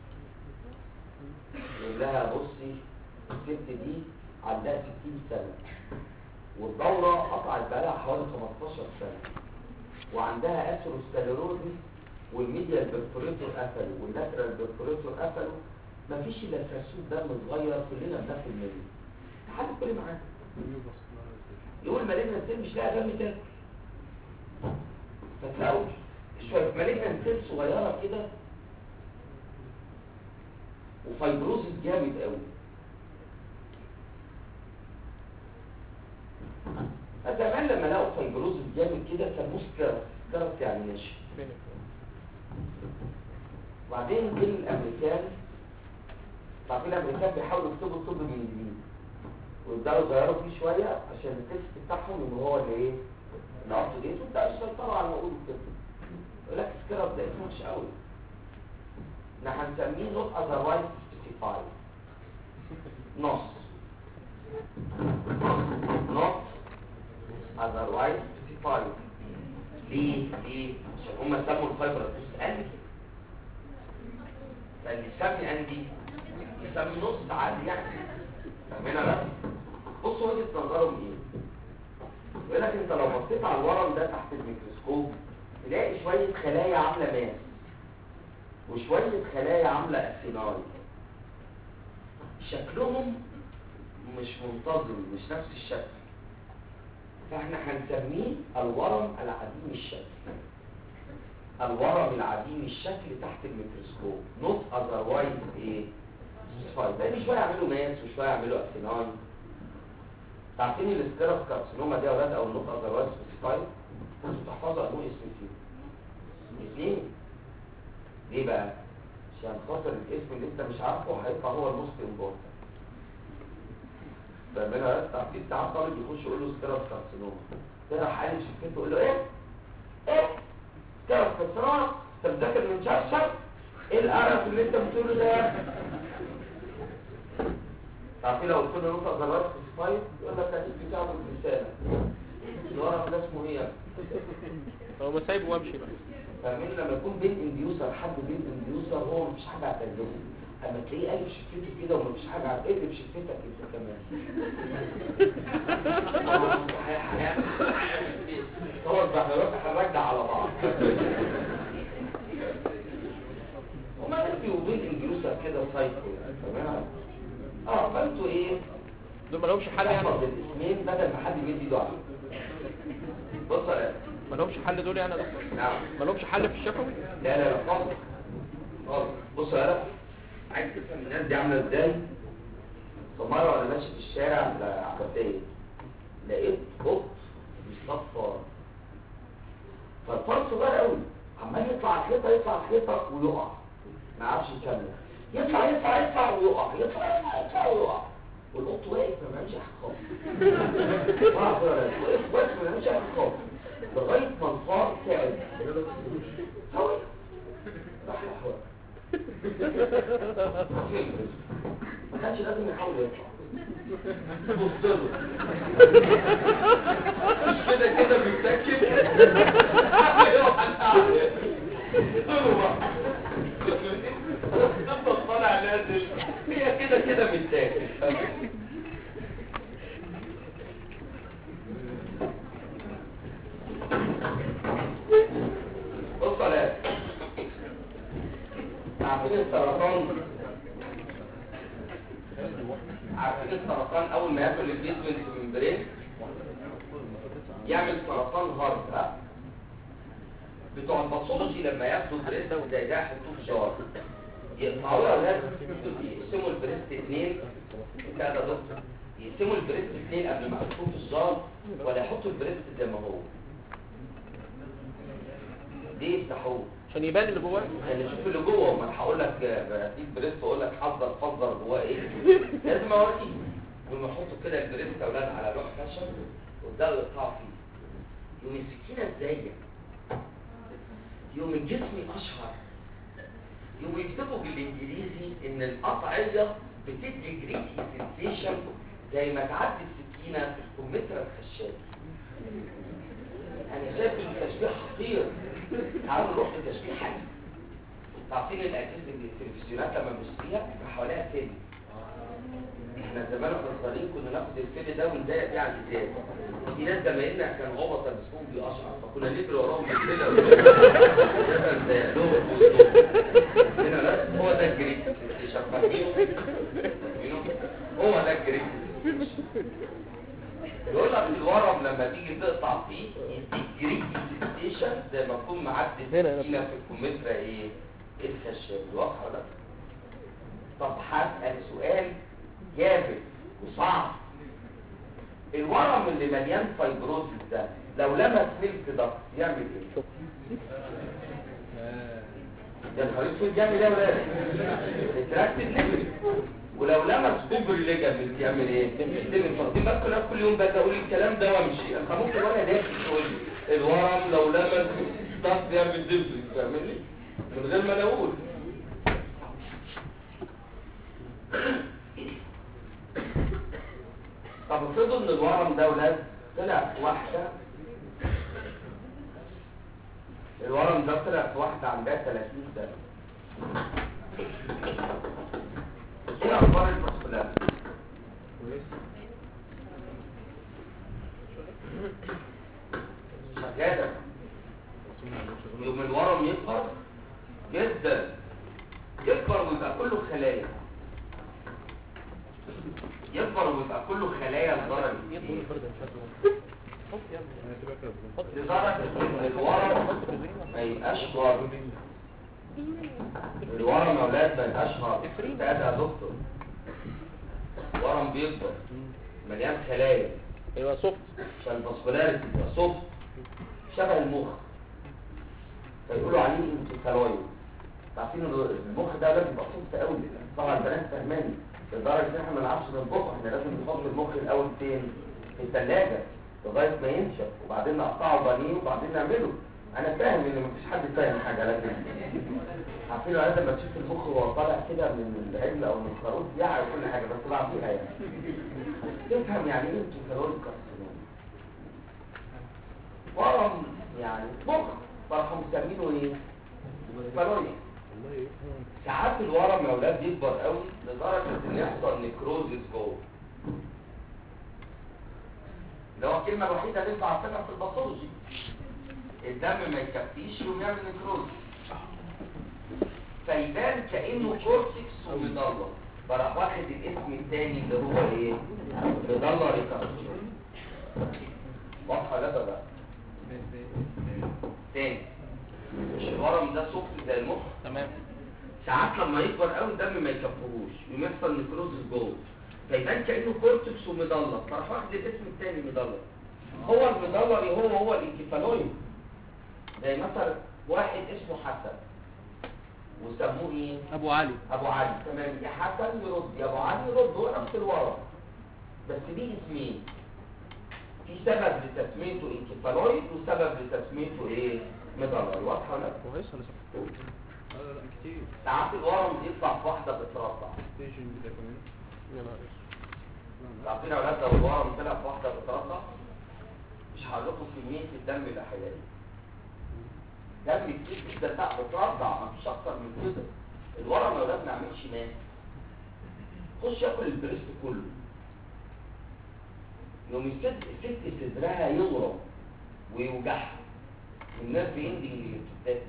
يقول لها بصي الست دي عندها 60 سنة والدورة قطعت بقالها حوالي 15 سنة وعندها اثيروسكليروزيس والميديا البرفوريتور قفلوا واللاترال برفوريتور قفلوا مفيش الا كرسوب دم صغير كلنا بناكل منه تعالوا كل معانا يقول مالجنا سيل مش لاقي دم تاكل فتلاقوا شويه مالجنا سيل صغيره كده وفايبروزيس جامد قوي زمان لما لقوا فايبروزيس جامد كده سموه سكرت سكرت يعني ناشف وبعدين جه الامريكان عارفين الامريكان بيحاولوا يكتبوا الطب من جديد ويبداوا يغيروا فيه شويه عشان التست بتاعهم يبقى هو اللي ايه اللي اب تو ديت ويبداوا يسيطروا على العقول الطب يقول لك سكرت ده اسمه وحش قوي احنا هنسميه نوت اذروايز سبيسيفايد نص نوت otherwise specified ليه ليه عشان هم سموا الفايبر بص قال فاللي يسمي عندي يسمي نص عادي يعني فاهمين بس بصوا وجهه نظرهم ايه يقول لك انت لو بصيت على الورم ده تحت الميكروسكوب تلاقي شويه خلايا عامله ماس وشويه خلايا عامله اسيناي شكلهم مش منتظم مش نفس الشكل فاحنا هنسميه الورم العديم الشكل الورم العديم الشكل تحت الميكروسكوب نوت اذروايز ايه سبايد لان شويه يعملوا ماس وشويه يعملوا اسيناي تعرفين السكيرس كارسينوما دي يا اولاد او النوت اذروايز سبايد انتوا تحفظوا انه اسم فيه اثنين ليه بقى عشان خاطر الاسم اللي انت مش عارفه هيطلع هو الموست امبورتنت فمنها تعرفين ساعات طالب يخش يقول له سكيرس كارسينوما تروح قالب شفته تقول له ايه ايه سكيرس كارسينوما انت مذاكر من شرشر ايه القرف اللي انت بتقوله ده تعرفين لو قلت له نقطه ذرات سبايد يقول لك هتيجي بتاعه بالرساله الورق ده اسمه ايه هو ما سايبه وامشي بقى فاهمين لما يكون بين انديوسر حد بين انديوسر هو مفيش حاجه هتعجبه اما تلاقيه قلب شفته كده ومفيش حاجه هتقلب شفتك انت كمان هو بقى احنا دلوقتي هنرجع على بعض وما في وبين انجلوسا كده سايكو يعني تمام اه فانتوا ايه دول ما لهمش حل يعني احفظ الاسمين بدل ما حد يمد ايده عليه بص يا ريس. ما لهمش حل دول يعني يا دكتور نعم ما لهمش حل في الشفوي لا لا لا خالص خالص بص يا ريس. عايز تفهم الناس دي عامله ازاي فمره وانا ماشي في الشارع العباسيه لقيت قط بيصطاد فار فالفار صغير قوي عمال يطلع على الحيطه يطلع على الحيطه ويقع ما عرفش يكمل يطلع يطلع يطلع ويقع يطلع يطلع يطلع ويقع والقط واقف ما بيعملش حاجه خالص واقف واقف واقف ما بيعملش حاجه خالص لغايه ما الفار تعب هوي راح يحوى ما كانش لازم يحاول يطلع بص له مش كده كده بيتاكل تفضل طالع نازل هي كده كده بيتاكل بص يا عارفين السرطان عارفين السرطان اول ما ياكل البيزمنت ممبرين يعمل سرطان هارت ها بتوع الباثولوجي لما ياخدوا بريست زي ده يحطوه في جار يقطعوا يا اولاد يقسموا البريست اثنين بتاع ده دكتور يقسموا البريست اثنين قبل ما يحطوه في الجار ولا يحطوا البريست زي ما هو ليه يفتحوه عشان يبان اللي جواه يعني شوف اللي جوه وما انا هقول لك براتيب بريست واقول لك حذر فذر جواه ايه لازم اوريك ولما يحطوا كده البريست يا اولاد على لوح خشب ويبداوا يقطعوا فيه يوم السكينه ازاي يوم الجسم اشهر يوم يكتبوا بالانجليزي ان القطعيه بتدي جريتي سنسيشن زي ما تعدي السكينه في الكمثرى الخشاب انا شايف التشبيه خطير تعالوا نروح لتشبيه حي عارفين الاجهزه التلفزيونات لما بنشتريها بيبقى حواليها فيلم احنا زمان واحنا صغيرين كنا ناخد الفيلم ده ونضايق بيه على الازاز في ناس زمايلنا كان غبطه جسمهم بيقشعر فكنا نجري وراهم بالفيلم نضايق لهم هنا لا هو ده الجريك فاهمينه فاهمينه؟ هو ده الجريك يقول لك الورم لما تيجي تقطع فيه يديك جريك سنسيشن زي ما تكون معدي هنا هنا. سكينه في الكمثرى ايه؟ ايه الخشاب واضحه ولا لا؟ طب هسأل سؤال جامد وصعب الورم اللي مليان فايبروزيس ده لو لمس ملك ده يعمل ايه؟ يا نهار اسود يعمل ايه يا ولاد؟ اتراكتد نبل ولو لمس كوبر ليجامنت يعمل ايه؟ يستلم فاضيين بس كل كل يوم باجي اقول الكلام ده وامشي انا ممكن وانا داخل تقول لي الورم لو لمس ضغط يعمل دبل فاهمني؟ من غير ما انا اقول طب افرضوا ان الورم ده ولاد طلع في واحده الورم ده طلع في واحده عندها 30 سنه ايه اخبار المسؤولات شغاله يوم الورم يكبر جدا يكبر ويبقى كله خلايا يكبر ويبقى كله خلايا لدرجه يطول ايه؟ الفرد مش هتقول حط يا ابني حط لدرجه ان الورم ما يبقاش غار الورم يا اولاد ما يبقاش غار ده يا دكتور ورم بيكبر مليان خلايا ايوه سوفت عشان الفاسكولاريتي يبقى صوت شبه المخ فيقولوا عليه انتفالويد عارفين إن المخ ده لازم يبقى صوت قوي طبعا البنات فاهماني لدرجه ان احنا ما نعرفش نطبخه احنا لازم نحط المخ الاول فين في الثلاجه لغايه ما ينشف وبعدين نقطعه بانيه وبعدين نعمله انا فاهم ان مفيش حد فاهم حاجه لكن عارفين الولاد لما تشوف المخ وهو طالع كده من العجل او من الخروف يعرف كل حاجه بس طلع فيها يعني تفهم يعني ايه انتفالويد كارسينوم ورم يعني مخ فراحوا مسمينه ايه؟ فالويد ساعات الورم يا اولاد يكبر قوي لدرجه ان يحصل نكروزيس جوه اللي هو الكلمه الوحيده اللي ينفع اعتبرها في الباثولوجي الدم ما يكفيش يقوم يعمل نكروز فيبان كانه كورتكس ومضله فراح واخد الاسم الثاني اللي هو ايه مضله ريكارسيون واضحه لا ده بقى تاني مش الورم ده سكر زي المخ تمام ساعات لما يكبر قوي الدم ما يكفيهوش يقوم يحصل نكروزس جوه فيبان كانه كورتكس ومضله فراح واخد الاسم الثاني مضله هو المدوري هو هو الانكفالويد زي مثلا واحد اسمه حسن وسموه ايه ابو علي ابو علي تمام يا حسن يرد يا ابو علي يرد هو نفس الورم بس ليه اسمين في سبب لتسميته انكفالويد وسبب لتسميته ايه مدوري واضحه ولا لا؟ كويس ولا صح؟ لا لا كتير ساعات الورم بيطلع في واحده بترضع ستيشن يا نهار اسود عارفين يا اولاد لو الورم طلع في واحده بترضع مش هقول لكم كميه الدم اللي هيلاقيه دم كتير جدا لا بترضع مفيش اكتر من كده الورم يا اولاد ما يعملش مات خش ياكل البريست كله يوم الست الست صدرها يضرب ويوجعها والناس بيندنج اللي بتتاكل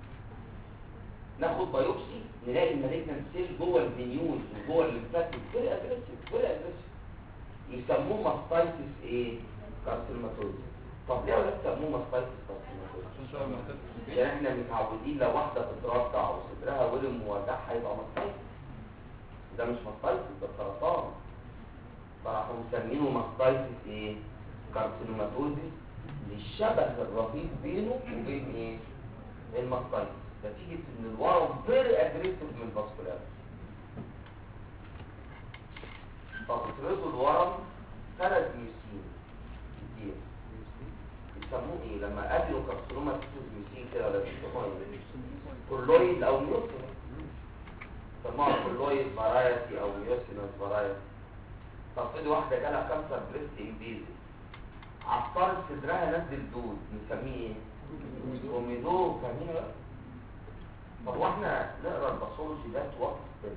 ناخد بايوبسي نلاقي المالجنت سيل جوه الفينيول وجوه الليمفاتيك فيري اجريسيف فيري اجريسيف يسموه ماستايتس ايه كارسينوماتوز طب ليه ولا سموه ماستايتس كارسينوماتوز عشان احنا متعودين لو واحده بترضع وصدرها ورم ووجعها يبقى ماستايتس ده مش ماستايتس ده سرطان فراحوا مسمينه ماستايتس ايه كارسينوماتوزيس للشبه الرهيب بينه وبين ايه الماستايتس نتيجه ان الورم فيري اجريسيف من الفاسكولار فبتفرضوا الورم ثلاث ميوسين كتير يسموه ايه لما قابلوا كارسينوما تيتوس ميوسين كده ولا بيسموها ايه كولويد او ميوسين سموها كولويد فرايتي او ميوسينوس فرايتي تفرض واحده جالها كانسر بريست انفيزي عطار صدرها نزل دود نسميه ايه كوميدو فاهمين بقى طب واحنا نقرا الباثولوجي ده وقت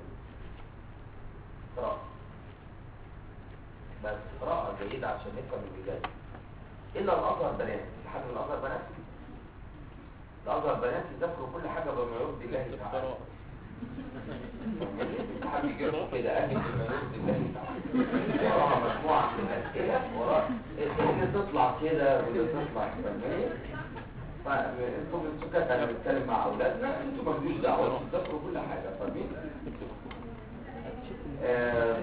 قراءة بس قراءة جيدة عشان نفهم البداية إلا الأزهر بنات في حد من الأزهر بنات الأزهر بنات يذاكروا كل حاجة بما يرضي الله تعالى حد يجرب كده قال بما يرضي الله تعالى وراها مجموعة من الأسئلة وراها اللي تطلع كده واللي تطلع كده فانتم السكات انا بتكلم مع اولادنا انتم مالكوش دعوه تذاكروا كل حاجه فاهمين آه،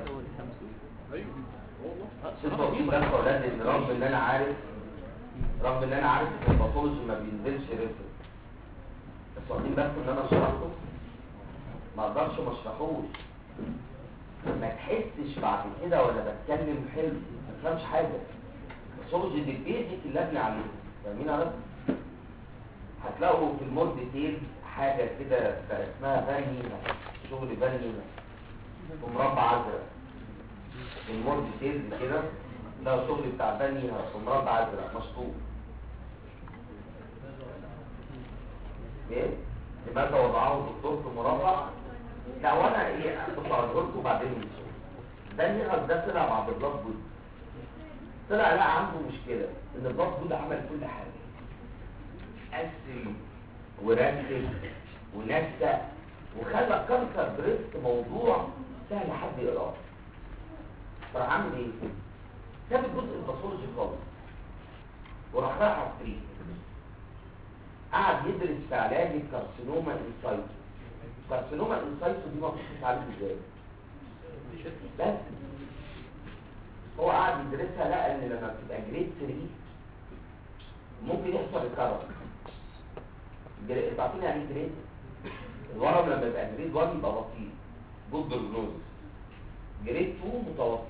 صدق في بس اولاد ان رغم ان انا عارف رغم ان انا عارف ان الباثولوجي ما بينزلش رسم بس واخدين بالكم ان انا شرحته ما اقدرش ما اشرحوش ما تحسش بعد كده وانا بتكلم حلو ما تفهمش حاجه الباثولوجي دي البيزك اللي ابني عليه فاهمين يا رب هتلاقوا في المود ديتيل حاجة كده اسمها فانينا شغل فانينا ومربع ازرق في المود ديتيل كده ده شغل بتاع فانينا ومربع ازرق مشطوب ايه لماذا وضعه الدكتور في مربع لا وانا ايه كنت هقول لكم بعدين نشوف ده النغز ده طلع مع بالبلاد بود طلع لا عنده مشكله ان البلاد بود عمل كل حاجه قسم ورتب ونسق وخلى كانسر بريست موضوع سهل حد يقراه فراح عامل ايه؟ ساب الجزء الباثولوجي خالص وراح رايح على التريت قعد يدرس في علاج الكارسينوما انسايتو الكارسينوما انسايتو دي مفروض تتعالج ازاي؟ بس هو قعد يدرسها لقى ان لما بتبقى جريد 3 ممكن يحصل ريكارنس انتوا عارفين يعني ايه جريد الورم لما يبقى جريد 1 يبقى بطيء جود بروجنوز جريد 2 متوسط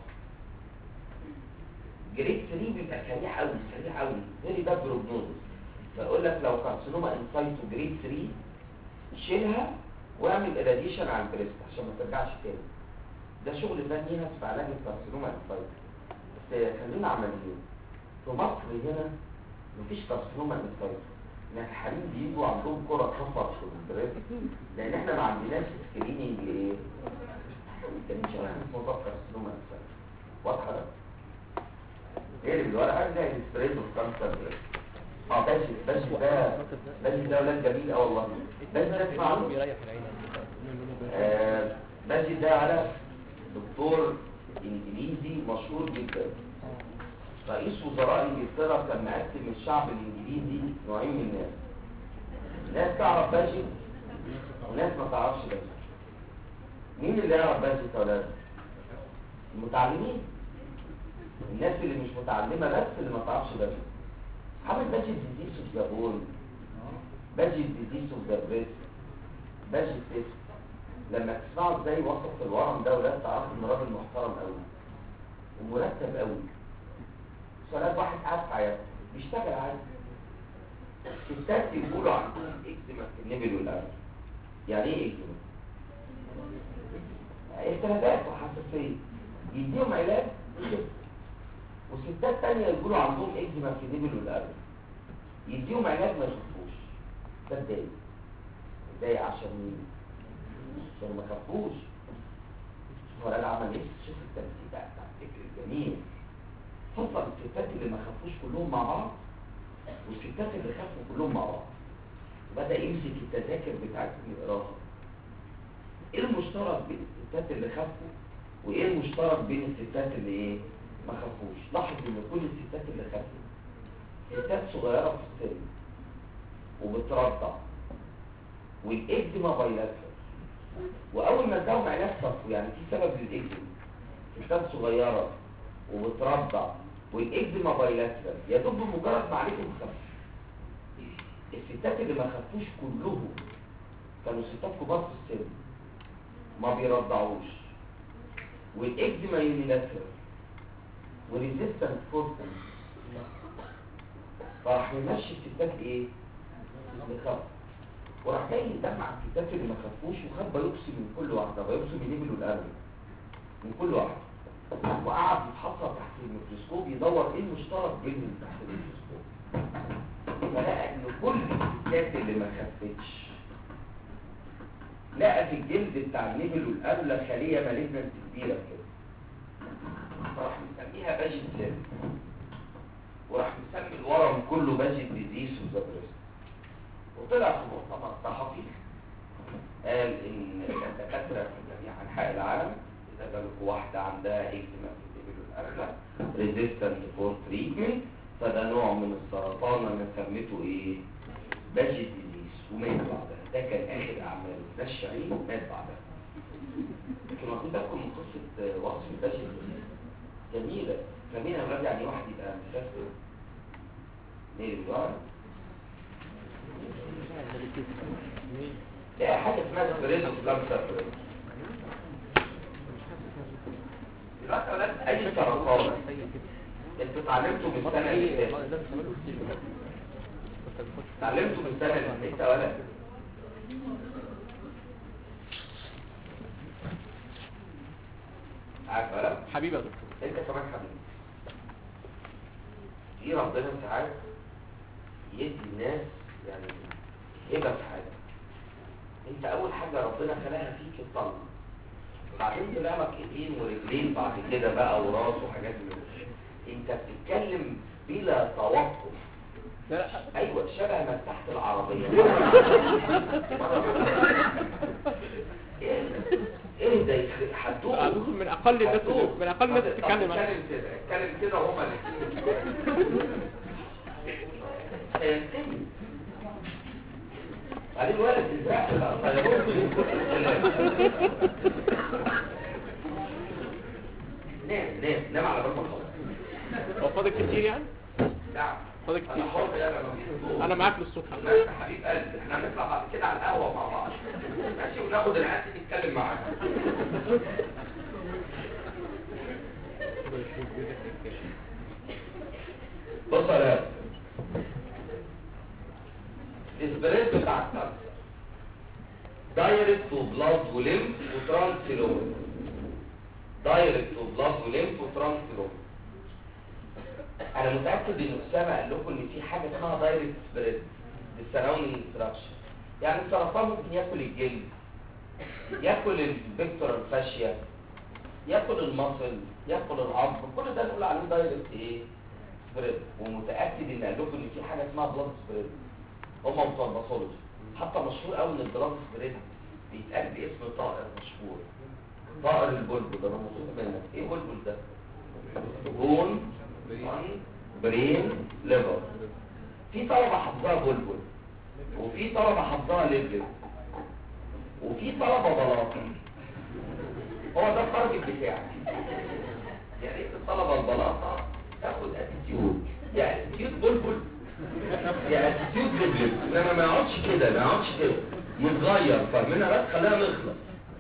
جريد 3 بيبقى سريع قوي سريع قوي فيري باد بروجنوز فيقول لك لو كارسينوما انسايتو جريد 3 شيلها واعمل اراديشن على البريست عشان ما ترجعش تاني ده شغل فني في علاج الكارسينوما انسايتو بس خلينا عمليين في مصر هنا مفيش كارسينوما انسايتو ان الحريم بيجوا عندهم كرة كفر في البريد لان احنا ما عندناش سكريننج لايه كان مش عارف موضوع كارسينوما انسايتو واضحه ده ايه اللي بالورقه زي السبريد اوف كانسر بريد اه باجي باجي ده باجي ده ولاد جميل اه والله باجي ده اسمع عنه بيريح العين آه، ماجد ده على دكتور انجليزي مشهور جدا رئيس وزراء انجلترا كان مقسم الشعب الانجليزي نوعين من الناس ناس تعرف ماجد وناس ما تعرفش ماجد مين اللي يعرف ماجد يا ولاد المتعلمين الناس اللي مش متعلمه بس اللي ما تعرفش ماجد عامل ماجد ديزيز اوف ذا بون ماجد ديزيز اوف ذا بريست ماجد اسم لما تسمعوا ازاي وصف الورم ده ولا تعرفوا ان راجل محترم قوي ومرتب قوي سؤال واحد قاعد في عيادته بيشتغل عادي ستات يقولوا عندهم اكزيما في النبل والقلب يعني ايه اكزيما؟ التهابات وحساسيه يديهم علاج يخف. وستات تانية يقولوا عندهم اكزيما في النبل والقلب يديهم علاج ما يخفوش ده اتضايق اتضايق عشان مين؟ عشان ما خافوش هو قال عمل ايه شوف التمثيل بقى بتاع الفكر الجميل فصل الستات اللي ما خافوش كلهم مع بعض والستات اللي خافوا كلهم مع بعض وبدا يمسك التذاكر بتاعتهم يقراها ايه المشترك بين الستات اللي خافوا وايه المشترك بين الستات اللي ايه ما خافوش لاحظ ان كل الستات اللي خافوا ستات صغيره في السن وبترضع والاكزيما بايلاترال واول ما اداهم علاج صفو يعني في سبب للاكزيما ستات صغيره وبترضع والاكزيما بايلاترال يا دوب بمجرد ما عليكم خف الستات اللي ما خفوش كلهم كانوا ستات كبار في السن ما بيرضعوش والاكزيما يونيلاترال وريزيستنت فورتن فراح يمشي الستات ايه؟ اللي خفوا وراح جاي يجمع الستات اللي ما خافوش وخد بايوبسي من كل واحده بايوبسي من النبل والقلب من كل واحده وقعد يتحصر تحت الميكروسكوب يدور ايه المشترك بينهم تحت الميكروسكوب فلقى ان كل الستات اللي ما خفتش لقى في الجلد بتاع النبل والقبلة خلية مالجنت كبيرة كده فراح مسميها باجت سيل وراح مسمي الورم كله باجت ديزيس وزابريست وطلع في مؤتمر صحفي قال ان الدكاتره في جميع انحاء العالم اذا جالكوا واحده عندها اكزيما في الدبل والارجل ريزيستنت فور تريتمنت فده نوع من السرطان انا سميته ايه باجت ديزيز ومات بعدها ده كان اخر اعماله ده الشعير ومات بعدها لكن واخدين بالكم من قصه وصف الباجت ديزيز جميله فمين يا اولاد يعني واحد يبقى مسافر ليه الوقت لا حاجة اسمها سبريدو كانسر دلوقتي يا ولاد اي سرطان انتوا اتعلمتوا من السنة اللي فاتت اتعلمتوا من السنة اللي فاتت يا ولد عارف يا ولد حبيبي يا دكتور انت كمان حبيبي في ربنا ساعات يدي الناس يعني هبه في حاجه انت اول حاجه ربنا خلقها فيك الطلب بعدين طلع لك ايدين ورجلين بعد كده بقى وراس وحاجات من دي. انت بتتكلم بلا توقف لا لا ايوه شبه ما تحت العربيه ايه ايه ده يخ- هتدوق عندكم من اقل الناس من اقل الناس بتتكلم عنها. اتكلم كده اتكلم كده وهما الاثنين هينتهي بعدين الولد ازاي بقى طيب نام نام نام على بال ما خلاص هو فاضل كتير يعني نعم فاضل كتير انا حر يا لما انا معاك للصبح ماشي يا حبيب قلبي احنا هنطلع بعد كده على القهوه مع بعض ماشي وناخد العيال دي نتكلم معاها بص يا ولاد الاسبريس بتاع الكانسر دايركت وبلاد وليمف وترانسفيروم دايركت وبلاد وليمف وترانسفيروم انا متاكد ان اسامه قال لكم ان في حاجه اسمها دايركت سبريد السراوندينج انستراكشن يعني السرطان ممكن ياكل الجلد ياكل الفيكتور فاشيا ياكل المصل ياكل العظم كل ده نقول عليه دايركت ايه سبريد ومتاكد ان قال لكم ان في حاجه اسمها بلاد سبريد هم بتوع الباثولوجي حتى مشهور قوي ان البلاد سبريد بيتقال باسم طائر مشهور طائر البلبل ده انا مبسوط منك ايه بلبل ده بون برين ليفر في طلبه حافظاها بلبل وفي طلبه حافظاها ليفل وفي طلبه بلاطه هو ده التارجت بتاعي يا ريت الطلبه البلاطه تاخد اتيتيود يعني اتيتيود بلبل يعني اتيتيود ليفل انما ما يقعدش كده ما يقعدش كده يتغير فاهمينها بس خلينا نخلص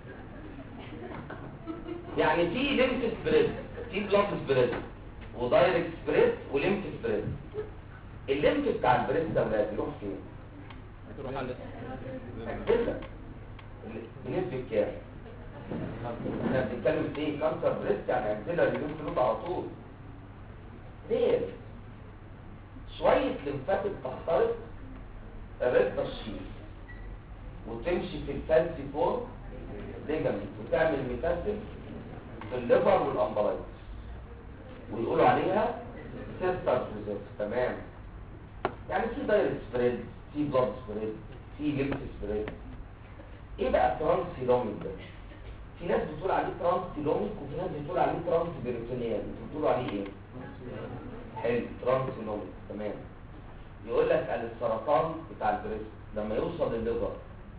يعني في ليمت سبريد في بلاد سبريد ودايركت سبريد وليمت سبريد الليمت بتاع البريد ده ولاد يروح فين؟ تروح على كده بنسبة كام؟ احنا بنتكلم في ايه؟ كانسر بريست يعني امثله اللي فلوس على طول ليه؟ شوية لمفاتك تخترق الريكتا الشيل وتمشي في الفالسي فور ليجامنت وتعمل ميتاسيس في الليفر والامبرايتس ويقولوا عليها سيستر ريزيرف تمام يعني في دايركت سبريد في بلاد سبريد في ليمف سبريد ايه بقى ترانسيلوميك ده في ناس بتقول عليه ترانسيلوميك وفي ناس بتقول عليه ترانس بيريتونيال انتوا بتقولوا عليه ايه حلو ترانسيلوميك تمام يقول لك قال السرطان بتاع البريست لما يوصل للليفر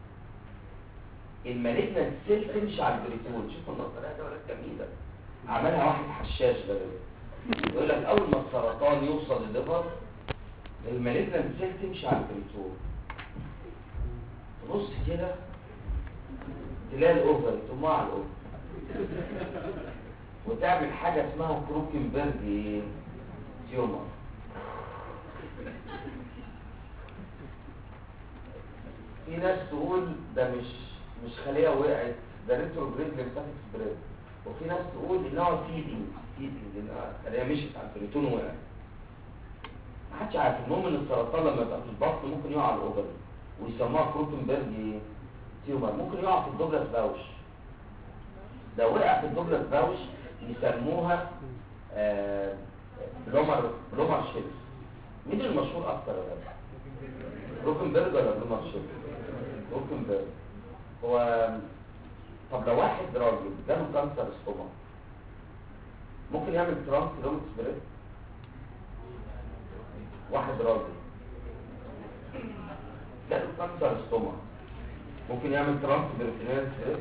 المالجنت سيل تمشي على البريتون شوفوا النظريه ده ولاد جميله عملها واحد حشاش غالبا يقول لك اول ما السرطان يوصل للليفر المالجنت سيل تمشي على البريتون تبص كده تلاقي الاوفر تقوم على الاوفر وتعمل حاجه اسمها كروكنبرج ايه؟ تيومر في ناس تقول ده مش مش خليه وقعت ده ريتروجريد لمفاتيك سبريد وفي ناس تقول ان هو فيدنج فيدنج ان خليه مشيت على البريتون وقعت ما حدش عارف المهم ان السرطان لما يبقى في البطن ممكن يقع على الاوفر ويسموها كروتنبرج تيومر ممكن يقع في الدوجلاس باوش لو وقع في الدوجلاس باوش يسموها آه بلومر بلومر شيل مين المشهور اكتر يا جماعه روكنبرج ولا بلومر شيل روكنبرج هو طب لو واحد راجل جاله كانسر استوما ممكن يعمل ترانس لومت سبريد واحد راجل جاله كانسر استوما ممكن يعمل ترانس بريتينال سبريد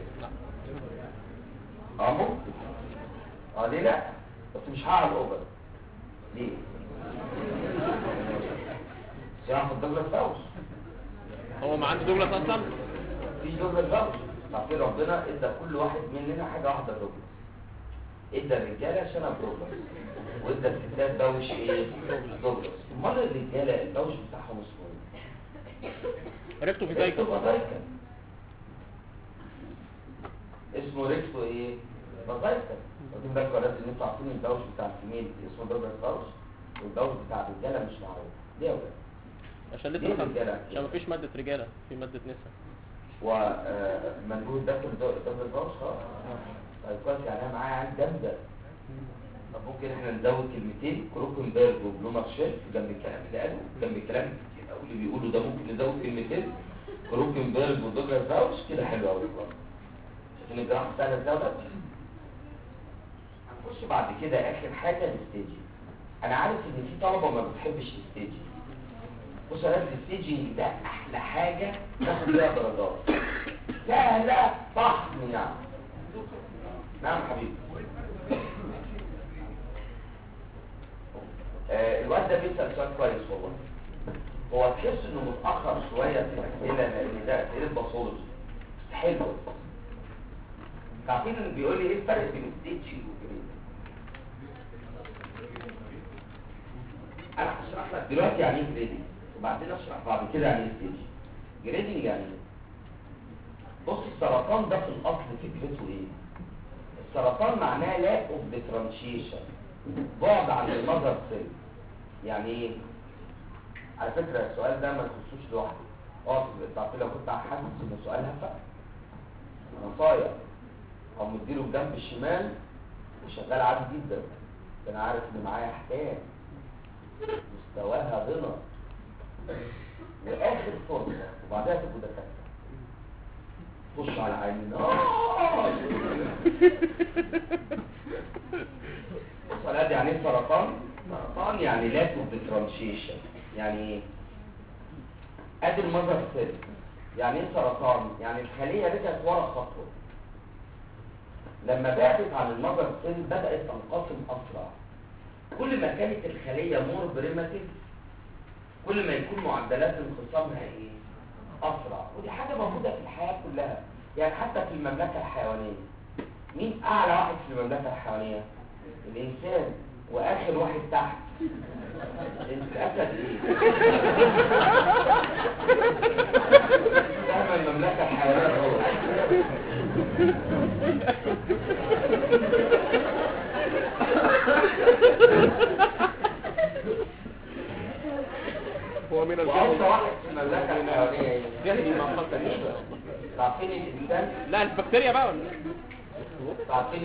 اه ممكن اه ليه لا بس مش هعمل اوفر ليه سياحة الدولة الفوز هو ما عنده دوجلاس اصلا في دولة الفوز تعطي ربنا ادى كل واحد مننا حاجة واحدة دوجلاس ادى الرجالة شنب دوجلاس وادى الستات دوش ايه دوجلاس امال الرجالة الدوش بتاعهم اسمه ايه ريكتو في زيكا ريكتو بازايكا اسمه ريكتو ايه بازايكا واخدين بالكم يا ولاد ان انتوا عارفين الدوش بتاع الفيميل اسمه دوجلاس دوش والدوش بتاع الرجالة مش معروف ليه يا ولاد عشان ليه لسه خم... الرجالة عشان مفيش مادة رجالة في مادة نساء ومنبوه داخل دبل الباوش خلاص طيب كويس يعني انا معايا عندي جامده طب ممكن احنا نزود كلمتين كروكنبرج وبلومر شيل جنب الكلام اللي قاله جنب الكلام كتير قوي اللي بيقولوا ده ممكن نزود كلمتين كروكنبرج ودوجلاس باوش كده حلو قوي شايفين الجراحه بتاعنا ازاي ده هنخش بعد كده اخر حاجه الستيجنج انا عارف ان في طلبه ما بتحبش الستيجنج بص يا ناس الستيجنج ده احلى حاجه تاخد فيها درجات سهله فحم يعني نعم حبيبي آه الواد ده بيسأل سؤال كويس والله هو تحس انه متأخر شوية في الأسئلة لأن ده أسئلة باثولوجي حلوة عارفين انه بيقول لي ايه الفرق بين الستيجنج والجريد انا هشرح لك دلوقتي يعني ايه جريدنج وبعدين اشرح بعد كده يعني ايه ستيج جريدنج يعني ايه بص السرطان ده في الاصل فكرته ايه السرطان معناه لا اوف ديفرنشيشن بعد عن المذر سيل يعني ايه على فكره السؤال ده ما تخصوش لوحده اه تعرف لو كنت حاسس ان السؤال هفق انا صايع او مديله الجنب الشمال وشغال عادي جدا انا عارف ان معايا حكايه لها هنا واخر فرصه وبعدها تبقوا دكاتره خش على عيني صلاة يعني ايه سرطان سرطان يعني لاك اوف ديفرنشيشن يعني ايه ادي المذر سيل يعني ايه سرطان يعني الخليه رجعت ورا خطوه لما بعدت عن المذر سيل بدات تنقسم اسرع كل ما كانت الخليه مور بريماتيف كل ما يكون معدلات انقسامها ايه اسرع ودي حاجه موجوده في الحياه كلها يعني حتى في المملكه الحيوانيه مين اعلى واحد في المملكه الحيوانيه الانسان واخر واحد تحت انت اسد ايه فاهم المملكه الحيوانيه هو هو من واوسع واحد في المملكه الحيوانيه ايه جهلي ما خطر عارفين الانسان لا البكتيريا بقى ولا عارفين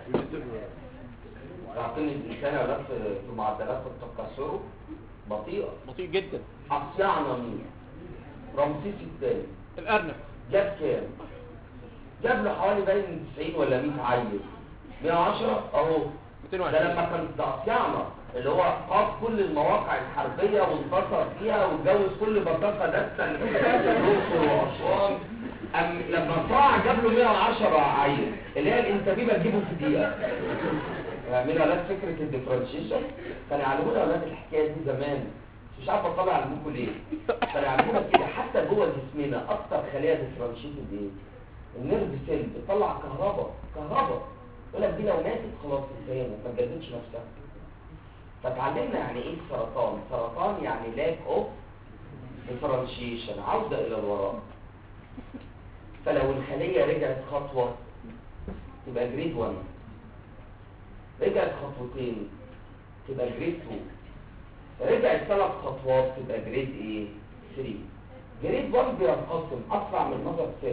عارفين الانسان يا ولاد في في معدلات التكاثر بطيئه بطيء جدا أصيعنا مين رمسيس الثاني الارنب جاب كام جاب له حوالي باين 90 ولا 100 عيل 110 اهو ده 220 لما كان ده أصيعنا اللي هو قاد كل المواقع الحربية وانتصر فيها واتجوز كل بطاقة دسة اللي في الأقصر وأسوان أم لما صاع جاب له 110 عيل اللي هي الانتبيبة تجيبه في دقيقة من اولاد فكرة الديفرنشيشن كان يعلمونا اولاد الحكاية دي زمان مش عارف اطلع علمكم ليه كان يعلمونا كده حتى جوه جسمنا اكتر خلية ديفرنشيتد ايه النيرف سيل بتطلع كهرباء كهرباء يقول لك دي لو ماتت خلاص انتهينا ما تجددش نفسها فتعلمنا يعني ايه سرطان سرطان يعني لاك اوف ديفرنشيشن عودة الى الوراء فلو الخلية رجعت خطوة تبقى جريد 1 رجعت خطوتين تبقى جريد 2 رجعت ثلاث خطوات تبقى جريد ايه 3 جريد 1 بينقسم اسرع من نظر سيل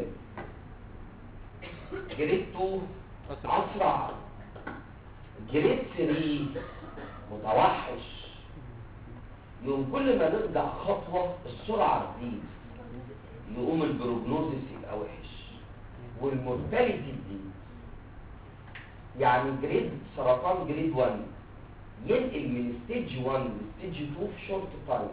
جريد 2 اسرع جريد 3 متوحش يوم كل ما نرجع خطوة السرعة تزيد يقوم البروجنوزيس يبقى وحش والمورتاليتي تزيد يعني جريد سرطان جريد 1 ينقل من ستيج 1 لستيج 2 في شورت تايم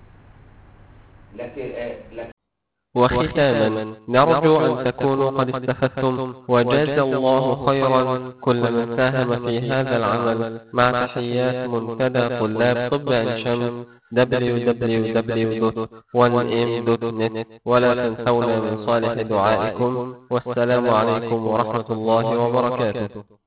لكن آه لكن وختاما نرجو أن تكونوا قد استفدتم وجاز الله خيرا كل من ساهم في هذا العمل مع تحيات منتدى طلاب طب عين شمس www.1m.net ولا تنسونا من صالح دعائكم والسلام عليكم ورحمة الله وبركاته